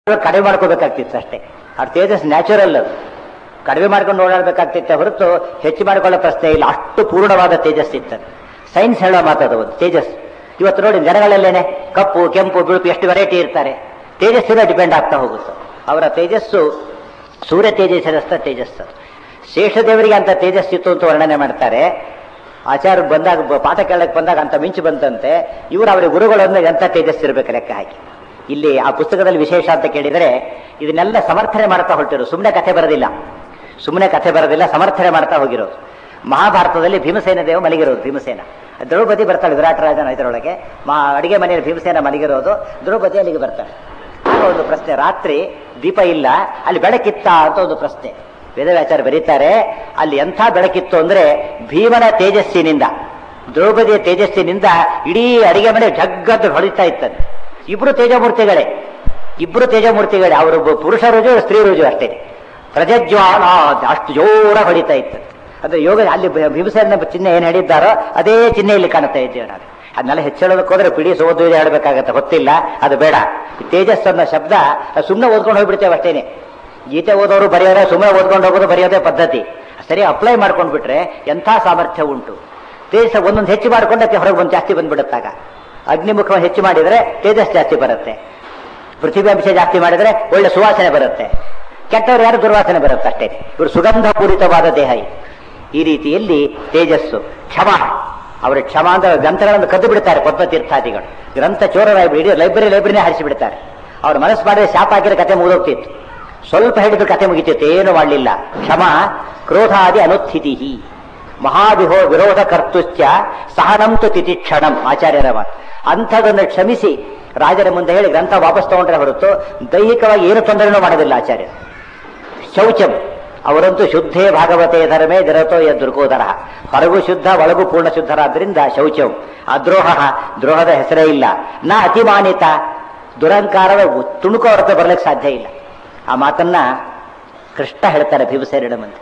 ಕಡಿಮೆ ಮಾಡ್ಕೋಬೇಕಾಗ್ತಿತ್ತು ಅಷ್ಟೇ ಅವ್ರ ತೇಜಸ್ ನ್ಯಾಚುರಲ್ ಅದು ಕಡಿಮೆ ಮಾಡ್ಕೊಂಡು ಓಡಾಡಬೇಕಾಗ್ತಿತ್ತೆ ಹೊರತು ಹೆಚ್ಚು ಮಾಡಿಕೊಳ್ಳೋ ಪ್ರಶ್ನೆ ಇಲ್ಲ ಅಷ್ಟು ಪೂರ್ಣವಾದ ತೇಜಸ್ ಇತ್ತು ಸೈನ್ಸ್ ಹೇಳೋ ಮಾತದು ಒಂದು ತೇಜಸ್ ಇವತ್ತು ನೋಡಿ ಜನಗಳಲ್ಲೇನೆ ಕಪ್ಪು ಕೆಂಪು ಬಿಳುಪು ಎಷ್ಟು ವೆರೈಟಿ ಇರ್ತಾರೆ ತೇಜಸ್ಸಿನ ಡಿಪೆಂಡ್ ಆಗ್ತಾ ಹೋಗುತ್ತೆ ಅವರ ತೇಜಸ್ಸು ಸೂರ್ಯ ತೇಜಸ್ಸಿನಷ್ಟ ತೇಜಸ್ಸು ಶೇಷದೇವರಿಗೆ ಅಂತ ತೇಜಸ್ಸಿತ್ತು ಅಂತ ವರ್ಣನೆ ಮಾಡ್ತಾರೆ ಆಚಾರ ಬಂದಾಗ ಬ- ಪಾಠ ಕೇಳಕ್ಕೆ ಬಂದಾಗ ಅಂತ ಮಿಂಚು ಬಂತಂತೆ ಇವರು ಅವರ ಗುರುಗಳನ್ನು ಎಂತ ತೇಜಸ್ಸಿರ್ಬೇಕು ಲೆಕ್ಕ ಹಾಕಿ ಇಲ್ಲಿ ಆ ಪುಸ್ತಕದಲ್ಲಿ ವಿಶೇಷ ಅಂತ ಕೇಳಿದರೆ ಇದನ್ನೆಲ್ಲ ಸಮರ್ಥನೆ ಮಾಡ್ತಾ ಹೊರಟಿರು ಸುಮ್ಮನೆ ಕಥೆ ಬರೋದಿಲ್ಲ ಸುಮ್ಮನೆ ಕಥೆ ಬರೋದಿಲ್ಲ ಸಮರ್ಥನೆ ಮಾಡ್ತಾ ಹೋಗಿರೋದು ಮಹಾಭಾರತದಲ್ಲಿ ಭೀಮಸೇನ ದೇವ ಮಲಗಿರೋದು ಭೀಮಸೇನ ದ್ರೌಪದಿ ಬರ್ತಾಳೆ ವಿರಾಟ್ ರಾಜನ ಇದರೊಳಗೆ ಮಾ ಅಡಿಗೆ ಮನೆಯಲ್ಲಿ ಭೀಮಸೇನ ಮಲಗಿರೋದು ದ್ರೌಪದಿ ಅಲ್ಲಿಗೆ ಬರ್ತಾಳೆ ಆಗ ಒಂದು ಪ್ರಶ್ನೆ ರಾತ್ರಿ ದೀಪ ಇಲ್ಲ ಅಲ್ಲಿ ಬೆಳಕಿತ್ತ ಅಂತ ಒಂದು ಪ್ರಶ್ನೆ ವೇದವ್ಯಾಚಾರ್ಯ ಬರೀತಾರೆ ಅಲ್ಲಿ ಎಂಥ ಬೆಳಕಿತ್ತು ಅಂದ್ರೆ ಭೀಮನ ತೇಜಸ್ಸಿನಿಂದ ದ್ರೌಪದಿಯ ತೇಜಸ್ಸಿನಿಂದ ಇಡೀ ಅಡಿಗೆ ಮನೆ ಜಗ್ಗದ್ದು ಹೊಳಿತಾ ಇತ್ತಂತೆ ಇಬ್ರು ತೇಜಮೂರ್ತಿಗಳೇ ಇಬ್ರು ತೇಜಮೂರ್ತಿಗಳೇ ಅವರು ಪುರುಷ ರುಜು ಸ್ತ್ರೀ ರುಜು ಅಷ್ಟೇ ಪ್ರಜಜ್ವಾಲ ಅಷ್ಟು ಜೋರ ಹೊಡಿತಾ ಇತ್ತು ಅಂದ್ರೆ ಯೋಗ ಅಲ್ಲಿ ಭೀ- ಭೀಮಸೇನ ಚಿಹ್ನೆ ಏನು ಹೇಳಿದ್ದಾರೋ ಅದೇ ಚಿಹ್ನೆ ಇಲ್ಲಿ ಕಾಣುತ್ತಾ ಇದ್ದೇವೆ ನಾನು ಅದನ್ನೆಲ್ಲ ಹೆಚ್ಚಳೋದಕ್ಕೆ ಹೋದ್ರೆ ಪಿಡಿ ಸೋದು ಹೇಳಬೇಕಾಗತ್ತೆ ಗೊತ್ತಿಲ್ಲ ಅದು ಬೇಡ ಈ ತೇಜಸ್ ಅನ್ನೋ ಶಬ್ದ ಸುಮ್ಮನೆ ಓದ್ಕೊಂಡು ಹೋಗ್ಬಿಡ್ತೇವೆ ಅಷ್ಟೇನೆ ಗೀತೆ ಓದೋರು ಬರೆಯೋರೆ ಸುಮ್ಮನೆ ಓದ್ಕೊಂಡು ಹೋಗೋದು ಬರೆಯೋದೇ ಪದ್ಧತಿ ಸರಿ ಅಪ್ಲೈ ಮಾಡ್ಕೊಂಡು ಬಿಟ್ರೆ ಎಂಥ ಸಾಮರ್ಥ್ಯ ಉಂಟು ತೇಜಸ್ ಒಂದೊಂದು ಹೆಚ್ಚು ಮಾಡ್ಕೊಂಡಕ್ಕೆ ಹೊರಗೆ ಒಂದು ಜಾಸ್ತಿ ಬಂದ್ಬಿಡುತ್ತಾಗ ಅಗ್ನಿಮುಖ ಹೆಚ್ಚು ಮಾಡಿದರೆ ತೇಜಸ್ ಜಾಸ್ತಿ ಬರುತ್ತೆ ಪೃಥ್ವಿಅಂಶ ಜಾಸ್ತಿ ಮಾಡಿದರೆ ಒಳ್ಳೆ ಸುವಾಸನೆ ಬರುತ್ತೆ ಕೆಟ್ಟವರು ಯಾರು ದುರ್ವಾಸನೆ ಬರುತ್ತೆ ಅಷ್ಟೇ ಇವರು ಸುಗಂಧ ಪೂರಿತವಾದ ದೇಹ ಇದು. ಈ ರೀತಿಯಲ್ಲಿ ತೇಜಸ್ಸು ಕ್ಷಮ ಅವರ ಕ್ಷಮ ಅಂದ್ರೆ ಗ್ರಂಥಗಳನ್ನು ಕದ್ದು ಬಿಡ್ತಾರೆ ಪದ್ಮತೀರ್ಥಾದಿಗಳು ಗ್ರಂಥ ಚೋರರಾಗಿ ಇಡೀ ಲೈಬ್ರರಿ ಲೈಬ್ರರಿನೇ ಹರಿಸಿ ಬಿಡ್ತಾರೆ ಅವ್ರ ಮನಸ್ಸು ಮಾಡಿದ್ರೆ ಶಾಪ ಹಾಕಿರೋ ಕತೆ ಮುಗಿದೋಗ್ತಿತ್ತು ಸ್ವಲ್ಪ ಹಿಡಿದು ಕತೆ ಮುಗಿತಿತ್ತು ಏನು ಮಾಡಲಿಲ್ಲ ಕ್ಷಮ ಕ್ರೋಧಾದಿ ಅನುತ್ಥಿತಿ ಮಹಾವಿಹೋ ವಿರೋಧ ಕರ್ತುಶ್ಚ ಸಹನಂತು ತಿತಿಕ್ಷಣಂ ಆಚಾರ್ಯರ ಮಾತು ಅಂಥದನ್ನು ಕ್ಷಮಿಸಿ ರಾಜರ ಮುಂದೆ ಹೇಳಿ ಗ್ರಂಥ ವಾಪಸ್ ತಗೊಂಡ್ರೆ ಹೊರತು ದೈಹಿಕವಾಗಿ ಏನು ತೊಂದರೆನೂ ಮಾಡೋದಿಲ್ಲ ಆಚಾರ್ಯ ಶೌಚಂ ಅವರಂತೂ ಶುದ್ಧೇ ಭಾಗವತೆ ಧರ್ಮೇ ದಿರತೋ ದುರ್ಗೋದರ ಹೊರಗೂ ಶುದ್ಧ ಒಳಗೂ ಪೂರ್ಣ ಶುದ್ಧರಾದ್ರಿಂದ ಶೌಚಂ ಅದ್ರೋಹ ದ್ರೋಹದ ಹೆಸರೇ ಇಲ್ಲ ನ ಅತಿಮಾನಿತ ದುರಂಕಾರದ ತುಣುಕು ಹೊರತು ಬರ್ಲಿಕ್ಕೆ ಸಾಧ್ಯ ಇಲ್ಲ ಆ ಮಾತನ್ನ ಕೃಷ್ಣ ಹೇಳ್ತಾರೆ ಭೀಮಸೇನ ಮುಂದೆ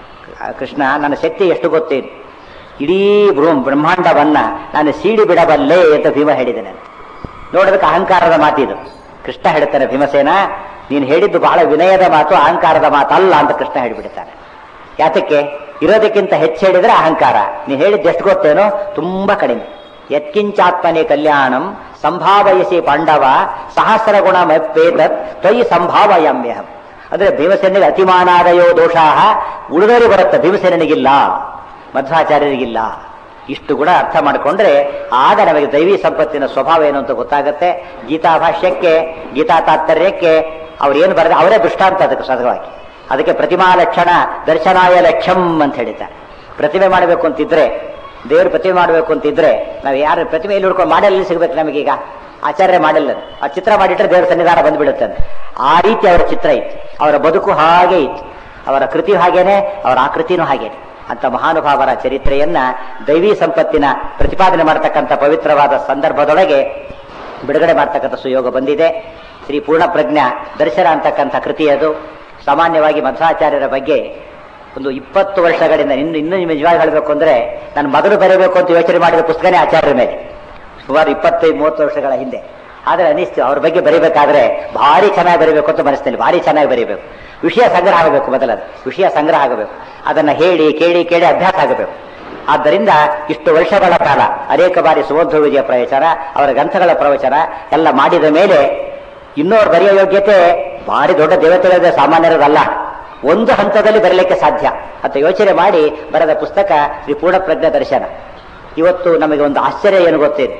ಆ ಕೃಷ್ಣ ನನ್ನ ಶಕ್ತಿ ಎಷ್ಟು ಗೊತ್ತೇನು ಇಡೀ ಬೃ- ಬ್ರಹ್ಮಾಂಡವನ್ನ ನಾನು ಸೀಡಿ ಬಿಡಬಲ್ಲೆ ಅಂತ ಭೀಮ ಹೇಳಿದ್ದೇನೆ ಅಂತ ನೋಡೋದಕ್ಕೆ ಅಹಂಕಾರದ ಮಾತಿದು ಕೃಷ್ಣ ಹೇಳ್ತಾನೆ ಭೀಮಸೇನ ನೀನು ಹೇಳಿದ್ದು ಬಹಳ ವಿನಯದ ಮಾತು ಅಹಂಕಾರದ ಮಾತಲ್ಲ ಅಂತ ಕೃಷ್ಣ ಹೇಳಿಬಿಡ್ತಾನೆ ಯಾತಕ್ಕೆ ಇರೋದಕ್ಕಿಂತ ಹೆಚ್ಚು ಹೇಳಿದ್ರೆ ಅಹಂಕಾರ ನೀನು ಹೇಳಿದ್ದು ಎಷ್ಟು ಗೊತ್ತೇನೋ ತುಂಬಾ ಕಡಿಮೆ ಯತ್ಕಿಂಚಾತ್ಮನೆ ಕಲ್ಯಾಣಂ ಸಂಭಾವಯಸಿ ಪಾಂಡವ ಸಹಸ್ರ ಗುಣ ಮೆಪ್ಪೇತತ್ ತ್ವಯಿ ಸಂಭಾವಯಾಮ್ಯಹಂ ಅಂದ್ರೆ ಭೀಮಸೇನಿಗೆ ಅತಿಮಾನಾದಯೋ ದೋಷಾಹ ಉಳಿದವರಿಗೆ ಬರುತ್ತೆ ಭೀಮಸೇನಿಗಿಲ್ಲ ಮಧ್ವಾಚಾರ್ಯರಿಗಿಲ್ಲ ಇಷ್ಟು ಗುಣ ಅರ್ಥ ಮಾಡಿಕೊಂಡ್ರೆ ಆಗ ನಮಗೆ ದೈವಿ ಸಂಪತ್ತಿನ ಸ್ವಭಾವ ಏನು ಅಂತ ಗೊತ್ತಾಗುತ್ತೆ ಗೀತಾ ಭಾಷ್ಯಕ್ಕೆ ಗೀತಾ ತಾತ್ಪರ್ಯಕ್ಕೆ ಅವ್ರು ಏನು ಬರೆದ ಅವರೇ ದೃಷ್ಟಾಂತ ಅದಕ್ಕೆ ಸದವಾಗಿ ಅದಕ್ಕೆ ಪ್ರತಿಮಾ ಲಕ್ಷಣ ದರ್ಶನಾಯ ಲಕ್ಷ್ಯಂ ಅಂತ ಹೇಳಿದ್ದಾರೆ ಪ್ರತಿಮೆ ಮಾಡಬೇಕು ಅಂತಿದ್ರೆ ದೇವ್ರ ಪ್ರತಿಮೆ ಮಾಡಬೇಕು ಅಂತಿದ್ರೆ ನಾವು ಯಾರು ಪ್ರತಿಮೆ ಎಲ್ಲಿ ಹುಡ್ಕೊಂಡು ಮಾಡಲ್ಲಿ ಸಿಗ್ಬೇಕು ನಮಗೀಗ ಆಚಾರ್ಯ ಮಾಡಿಲ್ಲ ಆ ಚಿತ್ರ ಮಾಡಿಟ್ರೆ ದೇವರ ಸನ್ನಿಧಾನ ಬಂದ್ಬಿಡುತ್ತೆ ಆ ರೀತಿ ಅವರ ಚಿತ್ರ ಇತ್ತು ಅವರ ಬದುಕು ಹಾಗೆ ಇತ್ತು ಅವರ ಕೃತಿ ಹಾಗೇನೆ ಅವರ ಆಕೃತಿನೂ ಹಾಗೇನೆ ಅಂತ ಮಹಾನುಭಾವರ ಚರಿತ್ರೆಯನ್ನ ದೈವಿ ಸಂಪತ್ತಿನ ಪ್ರತಿಪಾದನೆ ಮಾಡತಕ್ಕಂಥ ಪವಿತ್ರವಾದ ಸಂದರ್ಭದೊಳಗೆ ಬಿಡುಗಡೆ ಮಾಡ್ತಕ್ಕಂಥ ಸುಯೋಗ ಬಂದಿದೆ ಶ್ರೀ ಪೂರ್ಣ ಪ್ರಜ್ಞಾ ದರ್ಶನ ಅಂತಕ್ಕಂಥ ಕೃತಿ ಅದು ಸಾಮಾನ್ಯವಾಗಿ ಮಧ್ವಾಚಾರ್ಯರ ಬಗ್ಗೆ ಒಂದು ಇಪ್ಪತ್ತು ವರ್ಷಗಳಿಂದ ಇನ್ನು ಇನ್ನೂ ನಿಜವಾಗಿ ಹೇಳಬೇಕು ಅಂದ್ರೆ ನಾನು ಮೊದಲು ಬರೀಬೇಕು ಅಂತ ಯೋಚನೆ ಮಾಡಿದ ಪುಸ್ತಕನೇ ಆಚಾರ್ಯರ ಮೇಲೆ ಸುಮಾರು ಇಪ್ಪತ್ತೈದು ಮೂವತ್ತು ವರ್ಷಗಳ ಹಿಂದೆ ಆದರೆ ಅನಿಸ್ತು ಅವ್ರ ಬಗ್ಗೆ ಬರೀಬೇಕಾದ್ರೆ ಭಾರಿ ಚೆನ್ನಾಗಿ ಬರೀಬೇಕು ಅಂತ ಮನಸ್ಸಿನಲ್ಲಿ ಭಾರಿ ಚೆನ್ನಾಗಿ ಬರೀಬೇಕು ವಿಷಯ ಸಂಗ್ರಹ ಆಗಬೇಕು ಮೊದಲದು ವಿಷಯ ಸಂಗ್ರಹ ಆಗಬೇಕು ಅದನ್ನ ಹೇಳಿ ಕೇಳಿ ಕೇಳಿ ಅಭ್ಯಾಸ ಆಗಬೇಕು ಆದ್ದರಿಂದ ಇಷ್ಟು ವರ್ಷಗಳ ಕಾಲ ಅನೇಕ ಬಾರಿ ಸುಮಧ್ವ ವಿಜಯ ಪ್ರವಚನ ಅವರ ಗ್ರಂಥಗಳ ಪ್ರವಚನ ಎಲ್ಲ ಮಾಡಿದ ಮೇಲೆ ಇನ್ನೋರು ಬರೆಯೋ ಯೋಗ್ಯತೆ ಭಾರಿ ದೊಡ್ಡ ದೇವತೆಗಳ ಸಾಮಾನ್ಯರದಲ್ಲ ಒಂದು ಹಂತದಲ್ಲಿ ಬರಲಿಕ್ಕೆ ಸಾಧ್ಯ ಅಂತ ಯೋಚನೆ ಮಾಡಿ ಬರೆದ ಪುಸ್ತಕ ಶ್ರೀ ಪೂರ್ಣಪ್ರಜ್ಞ ದರ್ಶನ ಇವತ್ತು ನಮಗೆ ಒಂದು ಆಶ್ಚರ್ಯ ಏನು ಗೊತ್ತೇನು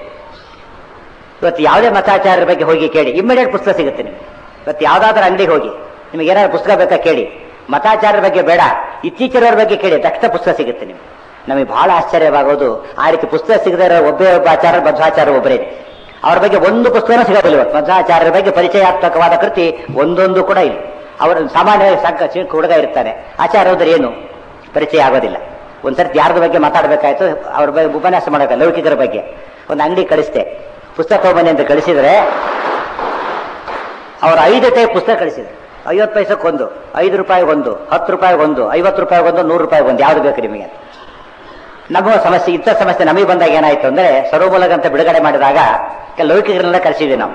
ಇವತ್ತು ಯಾವುದೇ ಮತಾಚಾರ್ಯರ ಬಗ್ಗೆ ಹೋಗಿ ಕೇಳಿ ಇಮ್ಮಿಡಿಯೇಟ್ ಪುಸ್ತಕ ಸಿಗುತ್ತೆ ನಿಮಗೆ ಇವತ್ತು ಯಾವುದಾದ್ರೂ ಅಂಗಡಿಗೆ ಹೋಗಿ ನಿಮಗೆ ಏನಾದ್ರು ಪುಸ್ತಕ ಬೇಕಾ ಕೇಳಿ ಮತಾಚಾರ್ಯರ ಬಗ್ಗೆ ಬೇಡ ಇತ್ತೀಚಿನವರ ಬಗ್ಗೆ ಕೇಳಿ ತಕ್ಷಣ ಪುಸ್ತಕ ಸಿಗುತ್ತೆ ನಿಮಗೆ ನಮಗೆ ಬಹಳ ಆಶ್ಚರ್ಯವಾಗೋದು ಆ ರೀತಿ ಪುಸ್ತಕ ಸಿಗದೇ ಇರೋ ಒಬ್ಬೇ ಒಬ್ಬ ಆಚಾರ್ಯ ಮಧ್ವಾಚಾರ್ಯ ಒಬ್ಬರೇ ಅವ್ರ ಬಗ್ಗೆ ಒಂದು ಪುಸ್ತಕನೂ ಸಿಗೋದಿಲ್ಲ ಇವತ್ತು ಮಧ್ವಾಚಾರ್ಯರ ಬಗ್ಗೆ ಪರಿಚಯಾತ್ಮಕವಾದ ಕೃತಿ ಒಂದೊಂದು ಕೂಡ ಇಲ್ಲ ಅವರು ಸಾಮಾನ್ಯವಾಗಿ ಸಂಕ ಚಿಕ್ಕ ಹುಡುಗ ಇರ್ತಾನೆ ಆಚಾರ್ಯ ಹೋದ್ರೆ ಏನು ಪರಿಚಯ ಆಗೋದಿಲ್ಲ ಒಂದ್ಸರ್ತಿ ಯಾರ್ದ ಬಗ್ಗೆ ಮಾತಾಡಬೇಕಾಯ್ತು ಅವ್ರ ಬಗ್ಗೆ ಉಪನ್ಯಾಸ ಮಾಡಬೇಕು ಲೌಕಿಕರ ಬಗ್ಗೆ ಒಂದು ಅಂಗಡಿ ಕಳಿಸ್ದೆ ಪುಸ್ತಕ ತಗೊಂಬನ್ನಿ ಅಂತ ಕಳಿಸಿದ್ರೆ ಅವ್ರು ಐದು ಟೈಪ್ ಪುಸ್ತಕ ಕಳಿಸಿದ್ರು ಐವತ್ತು ಪೈಸಕ್ಕೊಂದು ಐದು ರೂಪಾಯಿಗೊಂದು ಹತ್ತು ರೂಪಾಯಿಗೊಂದು ಐವತ್ತು ರೂಪಾಯಿಗೊಂದು ನೂರು ರೂಪಾಯಿಗೊಂದು ಯಾವ್ದು ಬೇಕು ನಿಮಗೆ ನಮ್ಮ ಸಮಸ್ಯೆ ಇಂಥ ಸಮಸ್ಯೆ ನಮಗೆ ಬಂದಾಗ ಏನಾಯ್ತು ಅಂದ್ರೆ ಸರ್ವಮೂಲಕ ಅಂತ ಬಿಡುಗಡೆ ಮಾಡಿದಾಗ ಕೆಲ ಲೌಕಿಕರನ್ನೆಲ್ಲ ಕರೆಸಿದ್ವಿ ನಾವು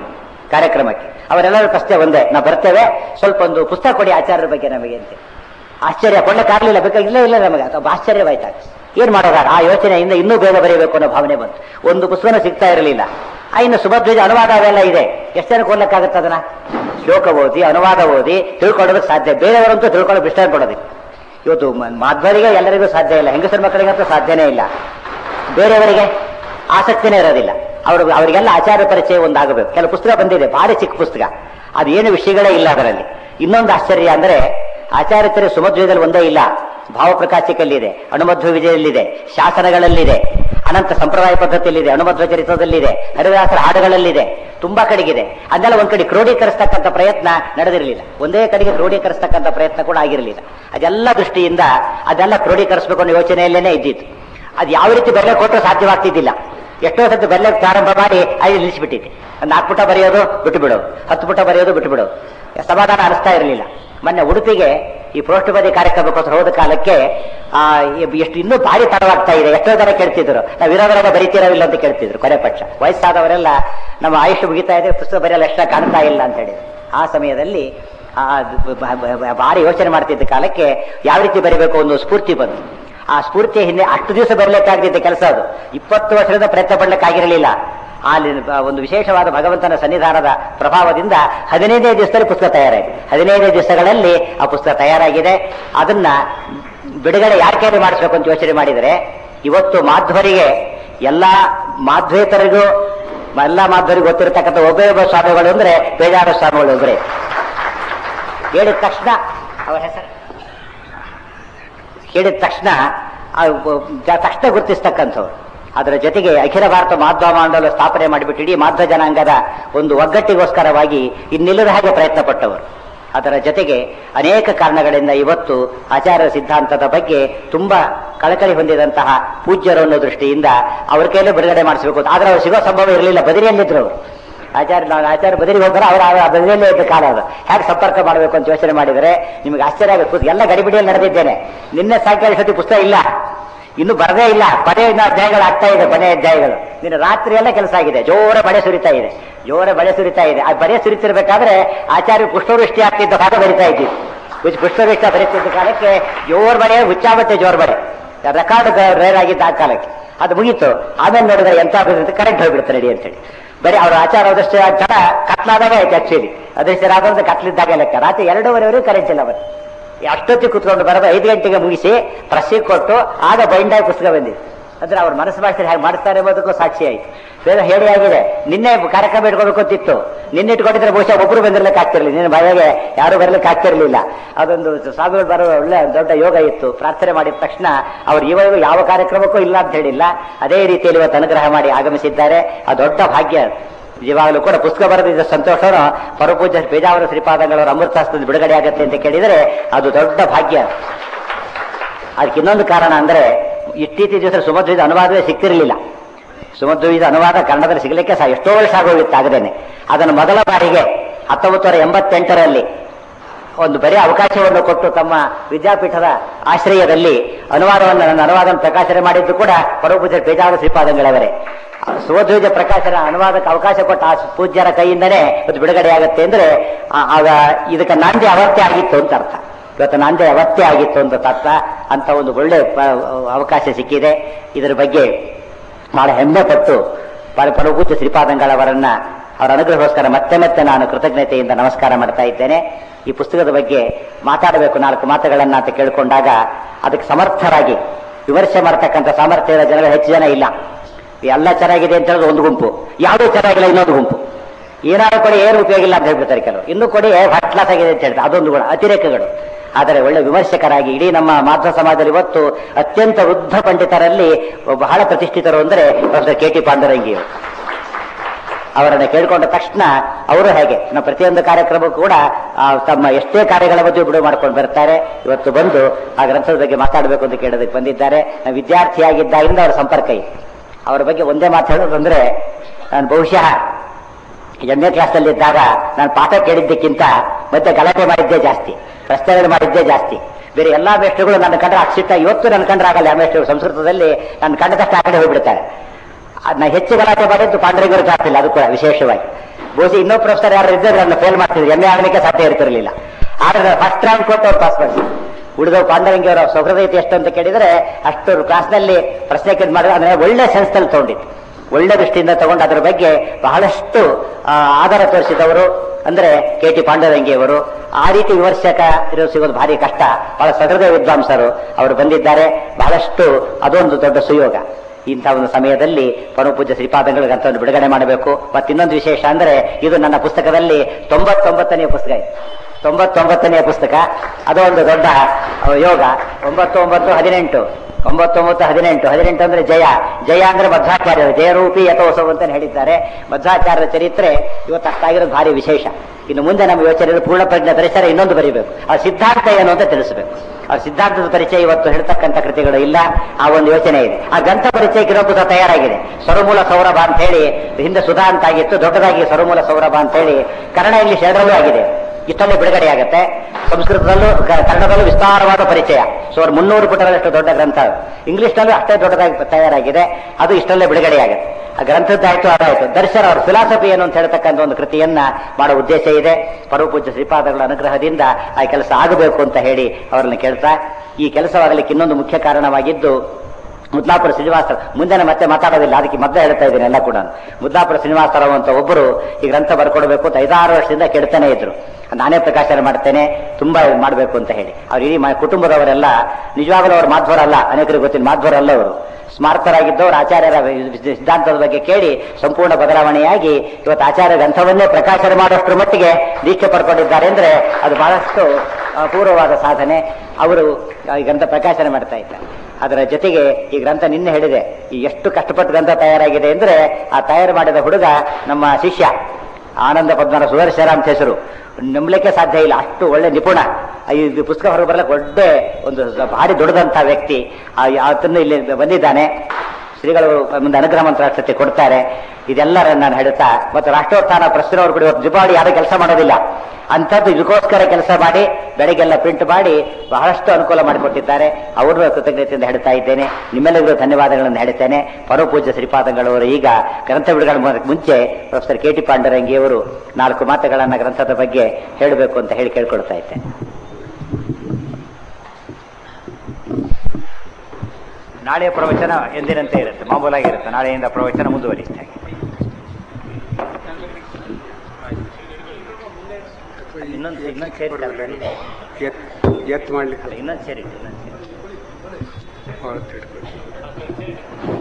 ಕಾರ್ಯಕ್ರಮಕ್ಕೆ ಅವರೆಲ್ಲರ ಪ್ರಶ್ನೆ ಒಂದೇ ನಾವು ಬರ್ತೇವೆ ಸ್ವಲ್ಪ ಒಂದು ಪುಸ್ತಕ ಕೊಡಿ ಆಚಾರ್ಯರ ಬಗ್ಗೆ ನಮಗೆ ಅಂತ ಆಶ್ಚರ್ಯ ಕೊಳ್ಳಕ್ಕಾಗ್ಲಿಲ್ಲ ಬೇಕಾಗಿಲ್ಲ ಇಲ್ಲ ನಮಗೆ ಅದು ಆಶ್ಚರ್ಯವಾಯ್ತಾಗ ಏನ್ ಮಾಡೋದಾಗ ಆ ಯೋಚನೆಯಿಂದ ಇನ್ನೂ ಬೇಗ ಬರೆಯಬೇಕು ಅನ್ನೋ ಭಾವನೆ ಬಂತು ಒಂದು ಪುಸ್ತಕನೂ ಸಿಗ್ತಾ ಇರಲಿಲ್ಲ ಆ ಇನ್ನು ಸುಭದ್ರಜ ಅನುವಾದ ಅವೆಲ್ಲ ಇದೆ ಎಷ್ಟು ಜನಕ್ಕೆ ಓದ್ಲಕ್ಕಾಗತ್ತೆ ಅದನ್ನ ಶ್ಲೋಕ ಓದಿ ಅನುವಾದ ಓದಿ ತಿಳ್ಕೊಳ್ಳೋದಕ್ಕೆ ಸಾಧ್ಯ ಬೇರೆಯವರಂತೂ ತಿಳ್ಕೊಳ್ಳೋಕೆ ಇಷ್ಟ ಪಡೋದಿಲ್ಲ ಇವತ್ತು ಮ- ಮಾಧ್ವರಿಗೆ ಎಲ್ಲರಿಗೂ ಸಾಧ್ಯ ಇಲ್ಲ ಹೆಂಗಸರ ಮಕ್ಕಳಿಗಂತೂ ಸಾಧ್ಯನೇ ಇಲ್ಲ ಬೇರೆಯವರಿಗೆ ಆಸಕ್ತಿನೇ ಇರೋದಿಲ್ಲ ಅವರು ಅವರಿಗೆಲ್ಲ ಆಚಾರ ಪರಿಚಯ ಒಂದಾಗಬೇಕು ಕೆಲವು ಪುಸ್ತಕ ಬಂದಿದೆ ಭಾರಿ ಚಿಕ್ಕ ಪುಸ್ತಕ ಅದು ಏನು ವಿಷಯಗಳೇ ಇಲ್ಲ ಅದರಲ್ಲಿ ಇನ್ನೊಂದು ಆಶ್ಚರ್ಯ ಅಂದ್ರೆ ಆಚಾರ್ಯತರ ಸುಮಧ್ವದಲ್ಲಿ ಒಂದೇ ಇಲ್ಲ ಭಾವಪ್ರಕಾಶಿಕಲ್ಲಿದೆ ಅಣುಮಧ್ವ ವಿಜಯದಲ್ಲಿದೆ ಶಾಸನಗಳಲ್ಲಿದೆ ಅನಂತ ಸಂಪ್ರದಾಯ ಪದ್ಧತಿಯಲ್ಲಿದೆ ಅಣುಮಧ್ವ ಚರಿತ್ರದಲ್ಲಿದೆ ಹರಿದಾಸರ ಹಾಡುಗಳಲ್ಲಿದೆ ತುಂಬಾ ಕಡೆಗಿದೆ ಅದೆಲ್ಲ ಒಂದ್ ಕಡೆ ಕ್ರೋಢೀಕರಿಸ್ತಕ್ಕಂಥ ಪ್ರಯತ್ನ ನಡೆದಿರಲಿಲ್ಲ ಒಂದೇ ಕಡೆಗೆ ಕ್ರೋಢೀಕರಿಸ್ತಕ್ಕಂಥ ಪ್ರಯತ್ನ ಕೂಡ ಆಗಿರಲಿಲ್ಲ ಅದೆಲ್ಲ ದೃಷ್ಟಿಯಿಂದ ಅದೆಲ್ಲ ಕ್ರೋಢೀಕರಿಸಬೇಕು ಅನ್ನೋ ಯೋಚನೆಯಲ್ಲೇನೆ ಇದ್ದಿತ್ತು ಅದು ಯಾವ ರೀತಿ ಬೆಲೆ ಕೊಟ್ಟರು ಸಾಧ್ಯವಾಗ್ತಿದ್ದಿಲ್ಲ ಎಷ್ಟೋ ಸತಿ ಬೆಲೆ ಪ್ರಾರಂಭ ಮಾಡಿ ಅಲ್ಲಿ ನಿಲ್ಲಿಸಿಬಿಟ್ಟಿದೆ ಒಂದು ನಾಲ್ಕು ಪುಟ ಬರೆಯೋದು ಬಿಟ್ಟು ಬಿಡೋದು ಹತ್ತು ಪುಟ ಬರೆಯೋದು ಬಿಟ್ಟು ಬಿಡೋದು ಸಮಾಧಾನ ಅನಿಸ್ತಾ ಇರಲಿಲ್ಲ ಮೊನ್ನೆ ಉಡುಪಿಗೆ ಈ ಪ್ರೋಷ್ಠಪದಿ ಕಾರ್ಯಕ್ರಮಕ್ಕೋಸ್ಕರ ಹೋದ ಕಾಲಕ್ಕೆ ಆ, ಎಷ್ಟು ಇನ್ನೂ ಭಾರಿ ತಡವಾಗ್ತಾ ಇದೆ ಎಷ್ಟೋ ಜನ ಕೇಳ್ತಿದ್ರು ನಾವು ಇರೋದ್ರಾಗ ಬರಿತೀರವಿಲ್ಲ ಅಂತ ಕೇಳ್ತಿದ್ರು ಕೊನೆ ಪಕ್ಷ ವಯಸ್ಸಾದವರೆಲ್ಲ ನಮ್ಮ ಆಯುಷ್ ಮುಗಿತಾ ಇದೆ ಪುಸ್ತಕ ಬರೆಯಲ್ಲ ಅಷ್ಟ ಕಾಣ್ತಾ ಇಲ್ಲ ಅಂತ ಹೇಳಿ ಆ ಸಮಯದಲ್ಲಿ ಆ, ಬ- ಬ- ಬ- ಭಾರಿ ಯೋಚನೆ ಮಾಡ್ತಿದ್ದ ಕಾಲಕ್ಕೆ ಯಾವ ರೀತಿ ಬರಿಬೇಕು ಒಂದು ಸ್ಫೂರ್ತಿ ಬಂತು ಆ ಸ್ಫೂರ್ತಿಯ ಹಿಂದೆ ಅಷ್ಟು ದಿವಸ ಬರಲಿಕ್ಕಾಗ್ತಿದ್ದ ಕೆಲಸ ಅದು ಇಪ್ಪತ್ತು ವರ್ಷದಿಂದ ಪ್ರಯತ್ನ ಪಡಲಿಕ್ಕಾಗಿರಲಿಲ್ಲ ಅಲ್ಲಿ ಒಂದು ವಿಶೇಷವಾದ ಭಗವಂತನ ಸನ್ನಿಧಾನದ ಪ್ರಭಾವದಿಂದ ಹದಿನೈದೇ ದಿವಸದಲ್ಲಿ ಪುಸ್ತಕ ತಯಾರಾಗಿದೆ ಹದಿನೈದೇ ದಿವಸಗಳಲ್ಲಿ ಆ ಪುಸ್ತಕ ತಯಾರಾಗಿದೆ ಅದನ್ನ ಬಿಡುಗಡೆ ಯಾರ ಕೈಲಿ ಮಾಡಿಸ್ಬೇಕು ಅಂತ ಯೋಚನೆ ಮಾಡಿದರೆ ಇವತ್ತು ಮಾಧ್ವರಿಗೆ ಎಲ್ಲಾ ಮಾಧ್ವೇತರಿಗೂ ಎಲ್ಲ ಮಾಧ್ವರಿಗೂ ಗೊತ್ತಿರತಕ್ಕಂಥ ಒಬ್ಬೇ ಒಬ್ಬ ಸ್ವಾಮಿಗಳು ಅಂದ್ರೆ ಬೇಜಾರ ಸ್ವಾಮಿಗಳು ಅಂದ್ರೆ ಹೇಳಿದ ತಕ್ಷಣ ಅವರ ಹೆಸರು ಹೇಳಿದ ತಕ್ಷಣ ಆ ಒಬ್ಬ- ಜ- ತಕ್ಷಣ ಗುರುತಿಸ್ತಕ್ಕಂಥವ್ರು ಅದರ ಜೊತೆಗೆ ಅಖಿಲ ಭಾರತ ಮಾಧ್ವ ಮಂಡಲ ಸ್ಥಾಪನೆ ಮಾಡಿಬಿಟ್ಟು ಇಡೀ ಮಾಧ್ವ ಜನಾಂಗದ ಒಂದು ಒಗ್ಗಟ್ಟಿಗೋಸ್ಕರವಾಗಿ ಇನ್ನಿಲ್ಲದ ಹಾಗೆ ಪ್ರಯತ್ನ ಪಟ್ಟವರು ಅದರ ಜೊತೆಗೆ ಅನೇಕ ಕಾರಣಗಳಿಂದ ಇವತ್ತು ಆಚಾರ ಸಿದ್ಧಾಂತದ ಬಗ್ಗೆ ತುಂಬಾ ಕಳಕಳಿ ಹೊಂದಿದಂತಹ ಪೂಜ್ಯರು ಅನ್ನೋ ದೃಷ್ಟಿಯಿಂದ ಅವ್ರ ಕೈಲೇ ಬಿಡುಗಡೆ ಮಾಡಿಸಬೇಕು ಅಂತ. ಆದ್ರೆ ಅವ್ರು ಸಿಗೋ ಸಂಭವ ಇರಲಿಲ್ಲ ಬದಿರಿಯಲ್ಲಿದ್ರು ಅವರು ಆಚಾರ್ಯ ನಾನು ಆಚಾರ್ಯ ಬದಲಿಗೆ ಹೋದ್ರೆ ಅವರ ಆ ಬದಲಿಯಲ್ಲೇ ಇದ್ದ ಕಾಲ ಅದು ಹೇಗೆ ಸಂಪರ್ಕ ಮಾಡಬೇಕು ಅಂತ ಯೋಚನೆ ಮಾಡಿದರೆ ನಿಮಗೆ ಆಶ್ಚರ್ಯ ಆಗುತ್ತೆ ಎಲ್ಲ ಗಡಿಬಿಡಿಯಲ್ಲಿ ನಡೆದಿದ್ದೇನೆ ನಿನ್ನೆ ಸಾಯಂಕಾಲ ಸತಿ ಪುಸ್ತಕ ಇಲ್ಲ ಇನ್ನು ಬರದೇ ಇಲ್ಲ ಕೊನೆ ಅಧ್ಯಾಯಗಳು ಆಗ್ತಾ ಇದೆ ಕೊನೆ ಅಧ್ಯಾಯಗಳು ನಿನ್ನ ರಾತ್ರಿಯೆಲ್ಲ ಕೆಲಸ ಆಗಿದೆ ಜೋರ ಬಳೆ ಸುರಿತಾ ಇದೆ ಜೋರ ಬಳೆ ಸುರಿತಾ ಇದೆ ಆ ಬಳೆ ಸುರಿತಿರ್ಬೇಕಾದ್ರೆ ಆಚಾರ್ಯ ಪುಷ್ಪವೃಷ್ಟಿ ಆಗ್ತಿದ್ದ ಭಾಗ ಬರಿತಾ ಇದ್ದೀವಿ ಪುಷ್- ಪುಷ್ಪವೃಷ್ಟಿ ಬರೀತಿದ್ದ ಕಾಲಕ್ಕೆ ಜೋರ್ ಬಳೆ ಹುಚ್ಚಾಬಟ್ಟೆ ಜೋರ್ ಬಳೆ ರೆಕಾರ್ಡ್ ರೇರ್ ಆಗಿದ್ದ ಆ ಕಾಲಕ್ಕೆ ಅದು ಮುಗೀತು ಆಮೇಲೆ ನೋಡಿದ್ರೆ ಎಂತ ಆಗುತ್ತೆ ಕರೆಂಟ್ ಹೋಗ್ಬಿಡುತ್ತೆ ನಡಿ ಅಂತೇಳಿ ಬರೀ ಅವ್ರ ಆಚಾರ ಅದೃಷ್ಟ ಜನ ಕತ್ಲಾದಾಗ ಆಯ್ತು ಆಕ್ಚುಲಿ ಅದೃಷ್ಟರಾದಂತ ಕತ್ಲಿದ್ದಾಗ ಲೆಕ್ಕ ರಾತ್ರಿ ಎರಡೂವರೆವರೆಗೂ ಕರೆಂಟ್ ಇಲ್ಲ ಅವತ್ತು ಅಷ್ಟೊತ್ತಿಗೆ ಕುತ್ಕೊಂಡು ಬರೋದು ಐದು ಗಂಟೆಗೆ ಮುಗಿಸಿ ಪ್ರೆಸ್ಸಿಗೆ ಕೊಟ್ಟು ಆಗ ಬೈಂಡಾಗಿ ಪುಸ್ತಕ ಬಂದಿತ್ತು ಅಂದ್ರೆ ಅವ್ರ ಮನಸ್ಸು ಭಾಷೆ ಹೇಗೆ ಮಾಡ್ತಾರೆ ಎಂಬುದಕ್ಕೂ ಸಾಕ್ಷಿ ಆಯ್ತು ಬೇರೆ ಹೇಳಿ ಆಗಿದೆ ನಿನ್ನೆ ಕಾರ್ಯಕ್ರಮ ಇಟ್ಕೋಬೇಕು ಅಂತಿತ್ತು ನಿನ್ನೆ ಇಟ್ಕೊಂಡಿದ್ರೆ ಬಹುಶಃ ಒಬ್ರು ಬಂದಿರ್ಲಿಕ್ಕೆ ಆಗ್ತಿರ್ಲಿಲ್ಲ ನಿನ್ನ ಬಾಯಿಗೆ ಯಾರು ಬರ್ಲಿಕ್ಕೆ ಆಗ್ತಿರ್ಲಿಲ್ಲ ಅದೊಂದು ಸ್ವಾಮಿಗಳು ಬರೋ ಒಳ್ಳೆ ದೊಡ್ಡ ಯೋಗ ಇತ್ತು ಪ್ರಾರ್ಥನೆ ಮಾಡಿದ ತಕ್ಷಣ ಅವ್ರು ಇವಾಗ ಯಾವ ಕಾರ್ಯಕ್ರಮಕ್ಕೂ ಇಲ್ಲ ಅಂತ ಹೇಳಿಲ್ಲ ಅದೇ ರೀತಿಯಲ್ಲಿ ಇವತ್ತು ಅನುಗ್ರಹ ಮಾಡಿ ಆಗಮಿಸಿದ್ದಾರೆ ಆ ದೊಡ್ಡ ಭಾಗ್ಯ ನಿಜವಾಗಲೂ ಕೂಡ ಪುಸ್ತಕ ಬರೆದಿದ್ದ ಸಂತೋಷವನ್ನು ಪರಪೂಜ್ಯ ಪೇಜಾವರ ಶ್ರೀಪಾದಂಗಳವರ ಅಮೃತಾಸ್ತ್ರದ ಬಿಡುಗಡೆ ಆಗುತ್ತೆ ಅಂತ ಕೇಳಿದರೆ ಅದು ದೊಡ್ಡ ಭಾಗ್ಯ ಅದಕ್ಕೆ ಇನ್ನೊಂದು ಕಾರಣ ಅಂದ್ರೆ ಇತ್ತೀಚಿನ ದಿವಸ ಸುಮಧ್ವಜ ಅನುವಾದವೇ ಸಿಗ್ತಿರಲಿಲ್ಲ ಸುಮಧ್ವಜ ಅನುವಾದ ಕನ್ನಡದಲ್ಲಿ ಸಿಗಲಿಕ್ಕೆ ಸಹ ಎಷ್ಟೋ ವರ್ಷ ಆಗೋಗಿತ್ತು ಆಗದೇನೆ ಅದನ್ನು ಮೊದಲ ಬಾರಿಗೆ ಹತ್ತೊಂಬತ್ತು ನೂರ ಎಂಬತ್ತೆಂಟರಲ್ಲಿ ಒಂದು ಬರೀ ಅವಕಾಶವನ್ನು ಕೊಟ್ಟು ತಮ್ಮ ವಿದ್ಯಾಪೀಠದ ಆಶ್ರಯದಲ್ಲಿ ಅನುವಾದವನ್ನು ನನ್ನ ಅನುವಾದವನ್ನು ಪ್ರಕಾಶನ ಮಾಡಿದ್ದು ಕೂಡ ಪರಮಪೂಜ್ಯ ಪೇಜಾವರ ಶ್ರೀಪಾದಂಗಳವರೇ ಸುಮಧ್ವಜ ಪ್ರಕಾಶನ ಅನುವಾದಕ್ಕೆ ಅವಕಾಶ ಕೊಟ್ಟ ಆ ಪೂಜ್ಯರ ಕೈಯಿಂದನೇ ಇವತ್ತು ಬಿಡುಗಡೆ ಆಗುತ್ತೆ ಅಂದ್ರೆ ಆ- ಆಗ ಇದಕ್ಕೆ ನಾಂದಿ ಅವತ್ತೇ ಆಗಿತ್ತು ಅಂತ ಅರ್ಥ ಇವತ್ತು ನಾಂದಿ ಅವತ್ತೇ ಆಗಿತ್ತು ಅಂತ ತತ್ವ ಅಂತ ಒಂದು ಒಳ್ಳೆ ಪ- ಅವಕಾಶ ಸಿಕ್ಕಿದೆ ಇದರ ಬಗ್ಗೆ ಬಹಳ ಹೆಮ್ಮೆ ಪಟ್ಟು ಪರ- ಪರಮಪೂಜ್ಯ ಶ್ರೀಪಾದಂಗಳವರನ್ನ ಅವರ ಅನುಗ್ರಹಗೋಸ್ಕರ ಮತ್ತೆ ಮತ್ತೆ ನಾನು ಕೃತಜ್ಞತೆಯಿಂದ ನಮಸ್ಕಾರ ಮಾಡ್ತಾ ಇದ್ದೇನೆ ಈ ಪುಸ್ತಕದ ಬಗ್ಗೆ ಮಾತಾಡಬೇಕು ನಾಲ್ಕು ಮಾತುಗಳನ್ನ ಅಂತ ಕೇಳಿಕೊಂಡಾಗ ಅದಕ್ಕೆ ಸಮರ್ಥರಾಗಿ ವಿಮರ್ಶೆ ಮಾಡತಕ್ಕಂಥ ಸಾಮರ್ಥ್ಯದ ಜನಗಳು ಹೆಚ್ಚು ಜನ ಇಲ್ಲ ಎಲ್ಲ ಚೆನ್ನಾಗಿದೆ ಅಂತ ಹೇಳೋದು ಒಂದು ಗುಂಪು ಯಾವುದೂ ಚೆನ್ನಾಗಿಲ್ಲ ಇನ್ನೊಂದು ಗುಂಪು ಏನಾದ್ರು ಕೊಡಿ ಏನು ಉಪಯೋಗ ಇಲ್ಲ ಅಂತ ಹೇಳ್ಬಿಡ್ತಾರೆ ಕೆಲವರು ಇನ್ನು ಕೊಡಿ ಫಸ್ಟ್ ಕ್ಲಾಸ್ ಆಗಿದೆ ಅಂತ ಹೇಳ್ತಾರೆ ಅದೊಂದು ಗುಣ ಅತಿರೇಕಗಳು ಆದರೆ ಒಳ್ಳೆ ವಿಮರ್ಶಕರಾಗಿ ಇಡೀ ನಮ್ಮ ಮಾಧ್ವ ಸಮಾಜದಲ್ಲಿ ಇವತ್ತು ಅತ್ಯಂತ ವೃದ್ಧ ಪಂಡಿತರಲ್ಲಿ ಬಹಳ ಪ್ರತಿಷ್ಠಿತರು ಅಂದರೆ ಪ್ರೊಫೆಸರ್ ಕೆ ಟಿ ಪಾಂಡುರಂಗಿಯವರು ಅವರನ್ನ ಕೇಳಿಕೊಂಡ ತಕ್ಷಣ ಅವರು ಹೇಗೆ ನಮ್ಮ ಪ್ರತಿಯೊಂದು ಕಾರ್ಯಕ್ರಮಕ್ಕೂ ಕೂಡ ಆ, ತಮ್ಮ ಎಷ್ಟೇ ಕಾರ್ಯಗಳ ಮಧ್ಯೆ ಬಿಡುವು ಮಾಡ್ಕೊಂಡು ಬರ್ತಾರೆ ಇವತ್ತು ಬಂದು ಆ ಗ್ರಂಥದ ಬಗ್ಗೆ ಮಾತಾಡಬೇಕು ಅಂತ ಕೇಳೋದಕ್ಕೆ ಬಂದಿದ್ದಾರೆ ನಾನು ವಿದ್ಯಾರ್ಥಿಯಾಗಿದ್ದಾಗಿಂದ ಅವರ ಸಂಪರ್ಕ ಇದೆ ಅವರ ಬಗ್ಗೆ ಒಂದೇ ಮಾತು ಹೇಳೋದಂದ್ರೆ ನಾನು ಬಹುಶಃ ಎಂಟನೇ ಕ್ಲಾಸ್ನಲ್ಲಿದ್ದಾಗ ನಾನು ಪಾಠ ಕೇಳಿದ್ದಕ್ಕಿಂತ ಮತ್ತೆ ಗಲಾಟೆ ಮಾಡಿದ್ದೇ ಜಾಸ್ತಿ ಪ್ರಶ್ನೆಗಳು ಮಾಡಿದ್ದೇ ಜಾಸ್ತಿ ಬೇರೆ ಎಲ್ಲಾ ಮೇಷ್ಟ್ರುಗಳು ನನ್ನ ಕಂಡ್ರೆ ಅಕ್ಷಿತ ಇವತ್ತು ನನ್ನ ಕಂಡ್ರೆ ಆಗಲ್ಲ ಆ ಮೇಷ್ಟ್ರು ಸಂಸ್ಕೃತದಲ್ಲಿ ನನ್ನ ಕಂಡ ತಕ್ಷಣ ಆ ಕಡೆ ಹೋಗ್ಬಿಡ್ತಾರೆ ಅದ್ನ ಹೆಚ್ಚು ಗಲಾಟೆ ಮಾಡಿದ್ದು ಪಾಂಡರಿಗರು ಜಾಸ್ತಿಲ್ಲ ಅದು ಕೂಡ ವಿಶೇಷವಾಗಿ ಬಹುಶಃ ಇನ್ನೊಬ್ಬ ಪ್ರೊಫೆಸರ್ ಯಾರು ಇದ್ದರೆ ನನ್ನ ಫೇಲ್ ಮಾಡ್ತಿದ್ರು ಎಮ್ಮೆ ಆಗಲಿಕ್ಕೆ ಸಾಧ್ಯ ಇರ್ತಿರ್ಲಿಲ್ಲ ಆದ್ರೆ ಫಸ್ಟ್ ರ್ಯಾಂಕ್ ಕೊಟ್ಟು ಅವ್ರು ಪಾಸ್ ಮಾಡಿ ಉಳಿದ ಪಾಂಡರಂಗಿ ಅವರ ಸೌಹೃದಯತೆ ಎಷ್ಟು ಅಂತ ಕೇಳಿದ್ರೆ ಅಷ್ಟು ಕ್ಲಾಸ್ನಲ್ಲಿ ಪ್ರಶ್ನೆ ಕೇಳಿ ಮಾಡಿದ್ರೆ ಅಂದ್ರೆ ಒಳ್ಳೆ ಸೆನ್ಸ್ನಲ್ಲಿ ತಗೊಂಡಿತ್ತು ಒಳ್ಳೆ ದೃಷ್ಟಿಯಿಂದ ತಗೊಂಡು ಅದರ ಬಗ್ಗೆ ಬಹಳಷ್ಟು ಆ, ಆಧಾರ ತೋರಿಸಿದವರು ಅಂದ್ರೆ ಕೆ ಟಿ ಪಾಂಡರಂಗಿಯವರು ಆ ರೀತಿ ವಿಮರ್ಶಕ ಇರೋ ಸಿಗೋದು ಭಾರಿ ಕಷ್ಟ ಬಹಳ ಸಹೃದಯ ವಿದ್ವಾಂಸರು ಅವರು ಬಂದಿದ್ದಾರೆ ಬಹಳಷ್ಟು ಅದೊಂದು ದೊಡ್ಡ ಸುಯೋಗ ಇಂಥ ಒಂದು ಸಮಯದಲ್ಲಿ ಪರಮಪೂಜ್ಯ ಶ್ರೀಪಾದಂಗಳ ಗ್ರಂಥವನ್ನು ಬಿಡುಗಡೆ ಮಾಡಬೇಕು ಮತ್ತು ಇನ್ನೊಂದು ವಿಶೇಷ ಅಂದ್ರೆ ಇದು ನನ್ನ ಪುಸ್ತಕದಲ್ಲಿ ತೊಂಬತ್ತೊಂಬತ್ತನೆಯ ಪುಸ್ತಕ ಇದೆ ತೊಂಬತ್ತೊಂಬತ್ತನೆಯ ಪುಸ್ತಕ ಅದು ಒಂದು ದೊಡ್ಡ ಅಹ್, ಯೋಗ ಒಂಬತ್ತು ಒಂಬತ್ತು ಹದಿನೆಂಟು ಒಂಬತ್ತೊಂಬತ್ತು ಹದಿನೆಂಟು ಹದಿನೆಂಟು ಅಂದ್ರೆ ಜಯ ಜಯ ಅಂದ್ರೆ ಮಧ್ವಾಚಾರ್ಯರು ಜಯರೂಪಿ ಯಥೋತ್ಸವ ಅಂತ ಹೇಳಿದ್ದಾರೆ ಮಧ್ವಾಚಾರ್ಯರ ಚರಿತ್ರೆ ಇವತ್ತು ಅಷ್ಟಾಗಿರೋದು ಭಾರಿ ವಿಶೇಷ ಇನ್ನು ಮುಂದೆ ನಮ್ಮ ಯೋಚನೆ ಪೂರ್ಣ ಪ್ರಜ್ಞೆ ಪರಿಸರ ಇನ್ನೊಂದು ಬರೀಬೇಕು ಆ ಸಿದ್ಧಾಂತ ಏನು ಅಂತ ತಿಳಿಸಬೇಕು ಆ ಸಿದ್ಧಾಂತದ ಪರಿಚಯ ಇವತ್ತು ಹೇಳ್ತಕ್ಕಂಥ ಕೃತಿಗಳು ಇಲ್ಲ ಆ ಒಂದು ಯೋಚನೆ ಇದೆ ಆ ಗ್ರಂಥ ಪರಿಚಯಕ್ಕೆ ಇನ್ನೊಂದು ಪುಸ್ತಕ ತಯಾರಾಗಿದೆ ಸ್ವರಮೂಲ ಸೌರಭ ಅಂತ ಹೇಳಿ ಹಿಂದೆ ಸುಧಾ ಅಂತ ಆಗಿತ್ತು ದೊಡ್ಡದಾಗಿ ಸ್ವರಮೂಲ ಸೌರಭ ಅಂತ ಹೇಳಿ ಕನ್ನಡ ಇಂಗ್ಲಿಷ್ ಎರಡರಲ್ಲೂ ಆಗಿದೆ ಇಷ್ಟೊಂದು ಬಿಡುಗಡೆ ಆಗುತ್ತೆ ಸಂಸ್ಕೃತದಲ್ಲೂ ಕ- ಕನ್ನಡದಲ್ಲೂ ವಿಸ್ತಾರವಾದ ಪರಿಚಯ ಸುಮಾರು ಮುನ್ನೂರು ಪುಟಗಳಷ್ಟು ದೊಡ್ಡ ಗ್ರಂಥ ಇಂಗ್ಲಿಷ್ನಲ್ಲೂ ಅಷ್ಟೇ ದೊಡ್ಡದಾಗಿ ತಯಾರಾಗಿದೆ ಅದು ಇಷ್ಟಲ್ಲೇ ಬಿಡುಗಡೆ ಆಗುತ್ತೆ ಆ ಗ್ರಂಥದ್ದಾಯ್ತು ಅದಾಯ್ತು ದರ್ಶನ ಅವ್ರ ಫಿಲಾಸಫಿ ಏನು ಅಂತ ಹೇಳ್ತಕ್ಕಂಥ ಒಂದು ಕೃತಿಯನ್ನ ಮಾಡೋ ಉದ್ದೇಶ ಇದೆ ಪರಮಪೂಜ್ಯ ಶ್ರೀಪಾದಗಳ ಅನುಗ್ರಹದಿಂದ ಆ ಕೆಲಸ ಆಗಬೇಕು ಅಂತ ಹೇಳಿ ಅವರನ್ನು ಕೇಳ್ತಾ ಈ ಕೆಲಸವಾಗಲಿಕ್ಕೆ ಇನ್ನೊಂದು ಮುಖ್ಯ ಕಾರಣವಾಗಿದ್ದು ಮುದ್ಲಾಪುರ ಶ್ರೀನಿವಾಸ ಮುಂದೆ ನಾನು ಮತ್ತೆ ಮಾತಾಡೋದಿಲ್ಲ ಅದಕ್ಕೆ ಮೊದಲೇ ಹೇಳ್ತಾ ಇದ್ದೀನಿ ಎಲ್ಲ ಕೂಡ ಮುದ್ಲಾಪುರ ಶ್ರೀನಿವಾಸರಾವ್ ಅಂತ ಒಬ್ಬರು ಈ ಗ್ರಂಥ ಬರ್ಕೊಡ್ಬೇಕು ಅಂತ ಐದಾರು ವರ್ಷದಿಂದ ಕೆಡ್ತಾನೆ ಇದ್ರು ನಾನೇ ಪ್ರಕಾಶನ ಮಾಡ್ತೇನೆ ತುಂಬಾ ಇದು ಮಾಡಬೇಕು ಅಂತ ಹೇಳಿ ಅವ್ರ ಇಡೀ ಮ- ಕುಟುಂಬದವರೆಲ್ಲ ನಿಜವಾಗಲೂ ಅವ್ರ ಮಾಧ್ವರ ಅಲ್ಲ ಅನೇಕರಿಗೆ ಗೊತ್ತಿಲ್ಲ ಮಾಧ್ವರ ಅಲ್ಲ ಅವರು ಸ್ಮಾರ್ತರಾಗಿದ್ದವರು ಆಚಾರ್ಯರ ಸಿದ್ಧಾಂತದ ಬಗ್ಗೆ ಕೇಳಿ ಸಂಪೂರ್ಣ ಬದಲಾವಣೆಯಾಗಿ ಇವತ್ತು ಆಚಾರ್ಯ ಗ್ರಂಥವನ್ನೇ ಪ್ರಕಾಶನ ಮಾಡುವಷ್ಟರ ಮಟ್ಟಿಗೆ ದೀಕ್ಷೆ ಪಡ್ಕೊಂಡಿದ್ದಾರೆ ಅಂದ್ರೆ ಅದು ಬಹಳಷ್ಟು ಅಪೂರ್ವವಾದ ಸಾಧನೆ ಅವರು ಈ ಗ್ರಂಥ ಪ್ರಕಾಶನ ಮಾಡ್ತಾ ಇದ್ದಾರೆ ಅದರ ಜೊತೆಗೆ ಈ ಗ್ರಂಥ ನಿನ್ನೆ ಹೇಳಿದೆ ಈ ಎಷ್ಟು ಕಷ್ಟಪಟ್ಟು ಗ್ರಂಥ ತಯಾರಾಗಿದೆ ಅಂದ್ರೆ ಆ ತಯಾರು ಮಾಡಿದ ಹುಡುಗ ನಮ್ಮ ಶಿಷ್ಯ ಆನಂದ ಪದ್ಮನ ಸುದರ್ಶನ ಅಂತ ಹೆಸರು ನಂಬಲಿಕ್ಕೆ ಸಾಧ್ಯ ಇಲ್ಲ ಅಷ್ಟು ಒಳ್ಳೆ ನಿಪುಣ ಈ ಪುಸ್ತಕ ಹೊರಗೆ ಬರಲಿಕ್ಕೆ ಒಳ್ಳೆ ಒಂದು ಭಾರಿ ದೊಡ್ಡದಂತ ವ್ಯಕ್ತಿ ಆ ಆತನ್ನು ಇಲ್ಲಿ ಬಂದಿದ್ದಾನೆ ಶ್ರೀಗಳು ಮುಂದೆ ಅನುಗ್ರಹ ಮಂತ್ರಾಕ್ಷತೆ ಕೊಡ್ತಾರೆ ಇದೆಲ್ಲರ ನಾನು ಹೇಳ್ತಾ ಮತ್ತು ರಾಷ್ಟ್ರೋತ್ಥಾನ ಪ್ರಶ್ನೆಯವರು ಕೂಡ ಇವತ್ತು ದಿಪಾವಳಿ ಯಾರು ಕೆಲಸ ಮಾಡೋದಿಲ್ಲ ಅಂಥದ್ದು ಇದಕ್ಕೋಸ್ಕರ ಕೆಲಸ ಮಾಡಿ ಬೆಳಗ್ಗೆಲ್ಲ ಪ್ರಿಂಟ್ ಮಾಡಿ ಬಹಳಷ್ಟು ಅನುಕೂಲ ಮಾಡಿಕೊಟ್ಟಿದ್ದಾರೆ ಅವರು ಕೃತಜ್ಞತೆಯಿಂದ ಹೇಳ್ತಾ ಇದ್ದೇನೆ ನಿಮ್ಮೆಲ್ಲರಿಗೂ ಧನ್ಯವಾದಗಳನ್ನು ಹೇಳ್ತೇನೆ ಪರಮಪೂಜ್ಯ ಶ್ರೀಪಾದಂಗಳವರು ಈಗ ಗ್ರಂಥ ಬಿಡುಗಡೆ ಮಾಡೋದಕ್ಕೆ ಮುಂಚೆ ಪ್ರೊಫೆಸರ್ ಕೆ ಟಿ ಪಾಂಡರಂಗಿಯವರು ನಾಲ್ಕು ಮಾತುಗಳನ್ನ ಗ್ರಂಥದ ಬಗ್ಗೆ ಹೇಳಬೇಕು ಅಂತ ಹೇಳಿ ಕೇಳ್ಕೊಳ್ತಾ ಇದ್ದೇನೆ ನಾಳೆಯ ಪ್ರವಚನ ಎಂದಿನಂತೆ ಇರುತ್ತೆ ಮಾಮೂಲಾಗಿರುತ್ತೆ ನಾಳೆಯಿಂದ ಪ್ರವಚನ ಮುಂದುವರಿಸ್ತಾ ಇನ್ನೊಂದು ಇನ್ನೊಂದು ಸೇರಿ ಎತ್ ಎತ್ ಮಾಡ್ಲಿಕ್ಕೆ ಅಲ್ಲ ಇನ್ನೊಂದು ಸೇರಿ ಇನ್ನೊಂದು ಸೇರಿ ಭಾಳ ತಿಳ್ಕೊಳ್ಳಿ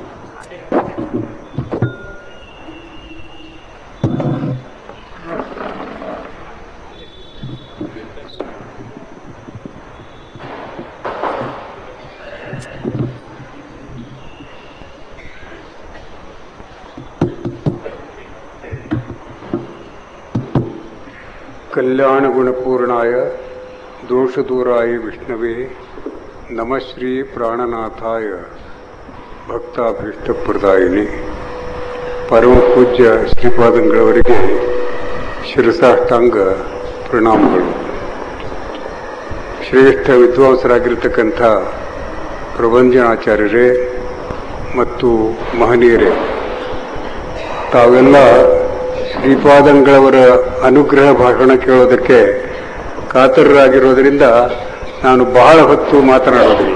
ಕಲ್ಯಾಣಗುಣಪೂರ್ಣಾಯ ದೋಷದೂರಾಯ ವಿಷ್ಣವೇ ನಮಃ ಶ್ರೀ ಪ್ರಾಣನಾಥಾಯ ಭಕ್ತಾಭೀಷ್ಟಪ್ರದಾಯಿನಿ ಪರಮ ಪೂಜ್ಯ ಶ್ರೀಪಾದಂಗಳವರಿಗೆ ಶಿರಸಾಷ್ಟಾಂಗ ಪ್ರಣಾಮಗಳು ಶ್ರೇಷ್ಠ ವಿದ್ವಾಂಸರಾಗಿರ್ತಕ್ಕಂಥ ಪ್ರಬಂಧನಾಚಾರ್ಯರೇ ಮತ್ತು ಮಹನೀಯರೇ ತಾವೆಲ್ಲ ಶ್ರೀಪಾದಂಗಳವರ ಅನುಗ್ರಹ ಭಾಷಣ ಕೇಳೋದಕ್ಕೆ ಕಾತರರಾಗಿರೋದರಿಂದ ನಾನು ಬಹಳ ಹೊತ್ತು ಮಾತನಾಡೋದಿಲ್ಲ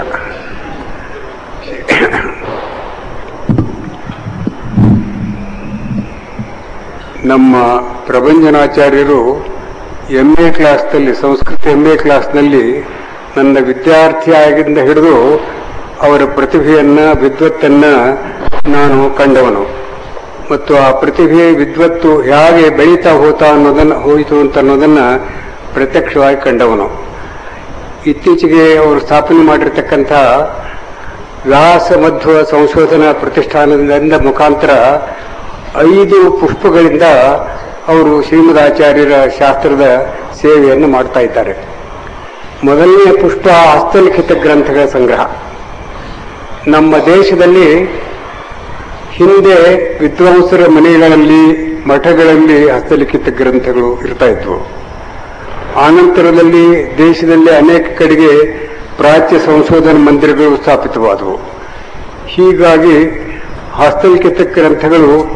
ನಮ್ಮ ಪ್ರಬಂಧನಾಚಾರ್ಯರು ಎಂ ಎ ಕ್ಲಾಸ್ನಲ್ಲಿ ಸಂಸ್ಕೃತ ಎಂ ಎ ಕ್ಲಾಸ್ನಲ್ಲಿ ನನ್ನ ವಿದ್ಯಾರ್ಥಿಯಾಗಿಂದ ಹಿಡಿದು ಅವರ ಪ್ರತಿಭೆಯನ್ನ ವಿದ್ವತ್ತನ್ನ ನಾನು ಕಂಡವನು ಮತ್ತು ಆ ಪ್ರತಿಭೆ ವಿದ್ವತ್ತು ಹೇಗೆ ಬೆಳೀತಾ ಹೋತಾ ಅನ್ನೋದನ್ನ ಹೋಯಿತು ಅಂತ ಅನ್ನೋದನ್ನ ಪ್ರತ್ಯಕ್ಷವಾಗಿ ಕಂಡವನು ಇತ್ತೀಚೆಗೆ ಅವರು ಸ್ಥಾಪನೆ ಮಾಡಿರ್ತಕ್ಕಂಥ ವ್ಯಾಸ ಮಧ್ವ ಸಂಶೋಧನಾ ಪ್ರತಿಷ್ಠಾನದಿಂದ ಮುಖಾಂತರ ಐದು ಪುಷ್ಪಗಳಿಂದ ಅವರು ಶ್ರೀಮದಾಚಾರ್ಯರ ಶಾಸ್ತ್ರದ ಸೇವೆಯನ್ನು ಮಾಡ್ತಾ ಇದ್ದಾರೆ ಮೊದಲನೇ ಪುಷ್ಪ ಹಸ್ತಲಿಖಿತ ಗ್ರಂಥಗಳ ಸಂಗ್ರಹ ನಮ್ಮ ದೇಶದಲ್ಲಿ ಹಿಂದೆ ವಿದ್ವಾಂಸರ ಮನೆಗಳಲ್ಲಿ ಮಠಗಳಲ್ಲಿ ಹಸ್ತಲಿಖಿತ ಗ್ರಂಥಗಳು ಇರ್ತಾ ಇದ್ವು ಆನಂತರದಲ್ಲಿ ದೇಶದಲ್ಲಿ ಅನೇಕ ಕಡೆಗೆ ಪ್ರಾಚ್ಯ ಸಂಶೋಧನಾ ಮಂದಿರಗಳು ಸ್ಥಾಪಿತವಾದವು ಹೀಗಾಗಿ ಹಸ್ತಲಿಖಿತ ಗ್ರಂಥಗಳು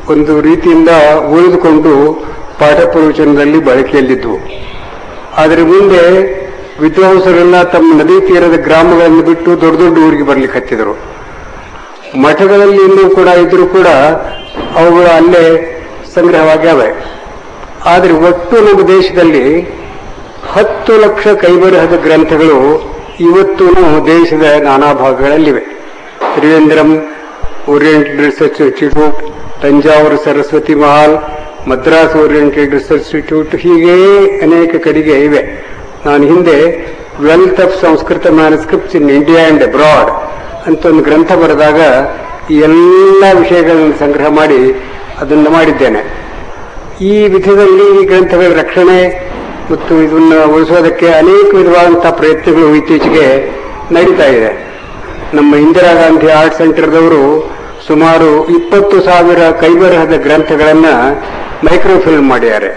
ಒಂದು ರೀತಿಯಿಂದ ಉಳಿದುಕೊಂಡು ಪಾಠ ಪ್ರವಚನದಲ್ಲಿ ಬಳಕೆಯಲ್ಲಿದ್ದವು ಆದರೆ ಮುಂದೆ ವಿದ್ವಾಂಸರೆಲ್ಲ ತಮ್ಮ ನದಿ ತೀರದ ಗ್ರಾಮಗಳನ್ನು ಬಿಟ್ಟು ದೊಡ್ಡ ದೊಡ್ಡ ಊರಿಗೆ ಬರ್ಲಿಕ್ಕೆ ಹತ್ತಿದರು ಮಠಗಳಲ್ಲಿ ಇನ್ನೂ ಕೂಡ ಇದ್ರೂ ಕೂಡ ಅವುಗಳು ಅಲ್ಲೇ ಸಂಗ್ರಹವಾಗ್ಯಾವೆ ಆದರೆ ಒಟ್ಟು ನಮ್ಮ ದೇಶದಲ್ಲಿ ಹತ್ತು ಲಕ್ಷ ಕೈಬರಹದ ಗ್ರಂಥಗಳು ಇವತ್ತೂ ದೇಶದ ನಾನಾ ಭಾಗಗಳಲ್ಲಿವೆ Trivandrum oriental research institute Thanjavur Saraswati Mahal Madras oriented research institute ಹೀಗೆ ಅನೇಕ ಕಡೆಗೆ ಇವೆ ನಾನು ಹಿಂದೆ wealth of Sanskrit manuscripts in India and abroad ಅಂತ ಒಂದು ಗ್ರಂಥ ಬರೆದಾಗ ಈ ಎಲ್ಲ ವಿಷಯಗಳನ್ನು ಸಂಗ್ರಹ ಮಾಡಿ ಅದನ್ನು ಮಾಡಿದ್ದೇನೆ ಈ ವಿಧದಲ್ಲಿ ಈ ಗ್ರಂಥಗಳ ರಕ್ಷಣೆ ಮತ್ತು ಇದನ್ನು ಉಳಿಸೋದಕ್ಕೆ ಅನೇಕ ವಿಧವಾದಂತಹ ಪ್ರಯತ್ನಗಳು ಇತ್ತೀಚೆಗೆ ನಡೀತಾ ಇದೆ ನಮ್ಮ ಇಂದಿರಾ ಗಾಂಧಿ ಆರ್ಟ್ ಸೆಂಟರ್ದವರು ಸುಮಾರು ಇಪ್ಪತ್ತು ಸಾವಿರ ಕೈಬರಹದ ಗ್ರಂಥಗಳನ್ನ ಮೈಕ್ರೋಫಿಲ್ಮ್ ಮಾಡಿದ್ದಾರೆ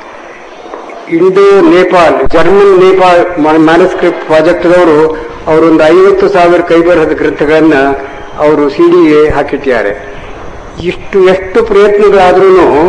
Indo Nepal German Nepal manuscript ಪ್ರಾಜೆಕ್ಟ್ದವರು ಅವರೊಂದು ಐವತ್ತು ಸಾವಿರ ಕೈಬರಹದ ಗ್ರಂಥಗಳನ್ನ ಅವರು ಸಿಡಿಗೆ ಹಾಕಿಟ್ಟಿದ್ದಾರೆ ಇಷ್ಟು ಎಷ್ಟು ಪ್ರಯತ್ನಗಳಾದ್ರೂ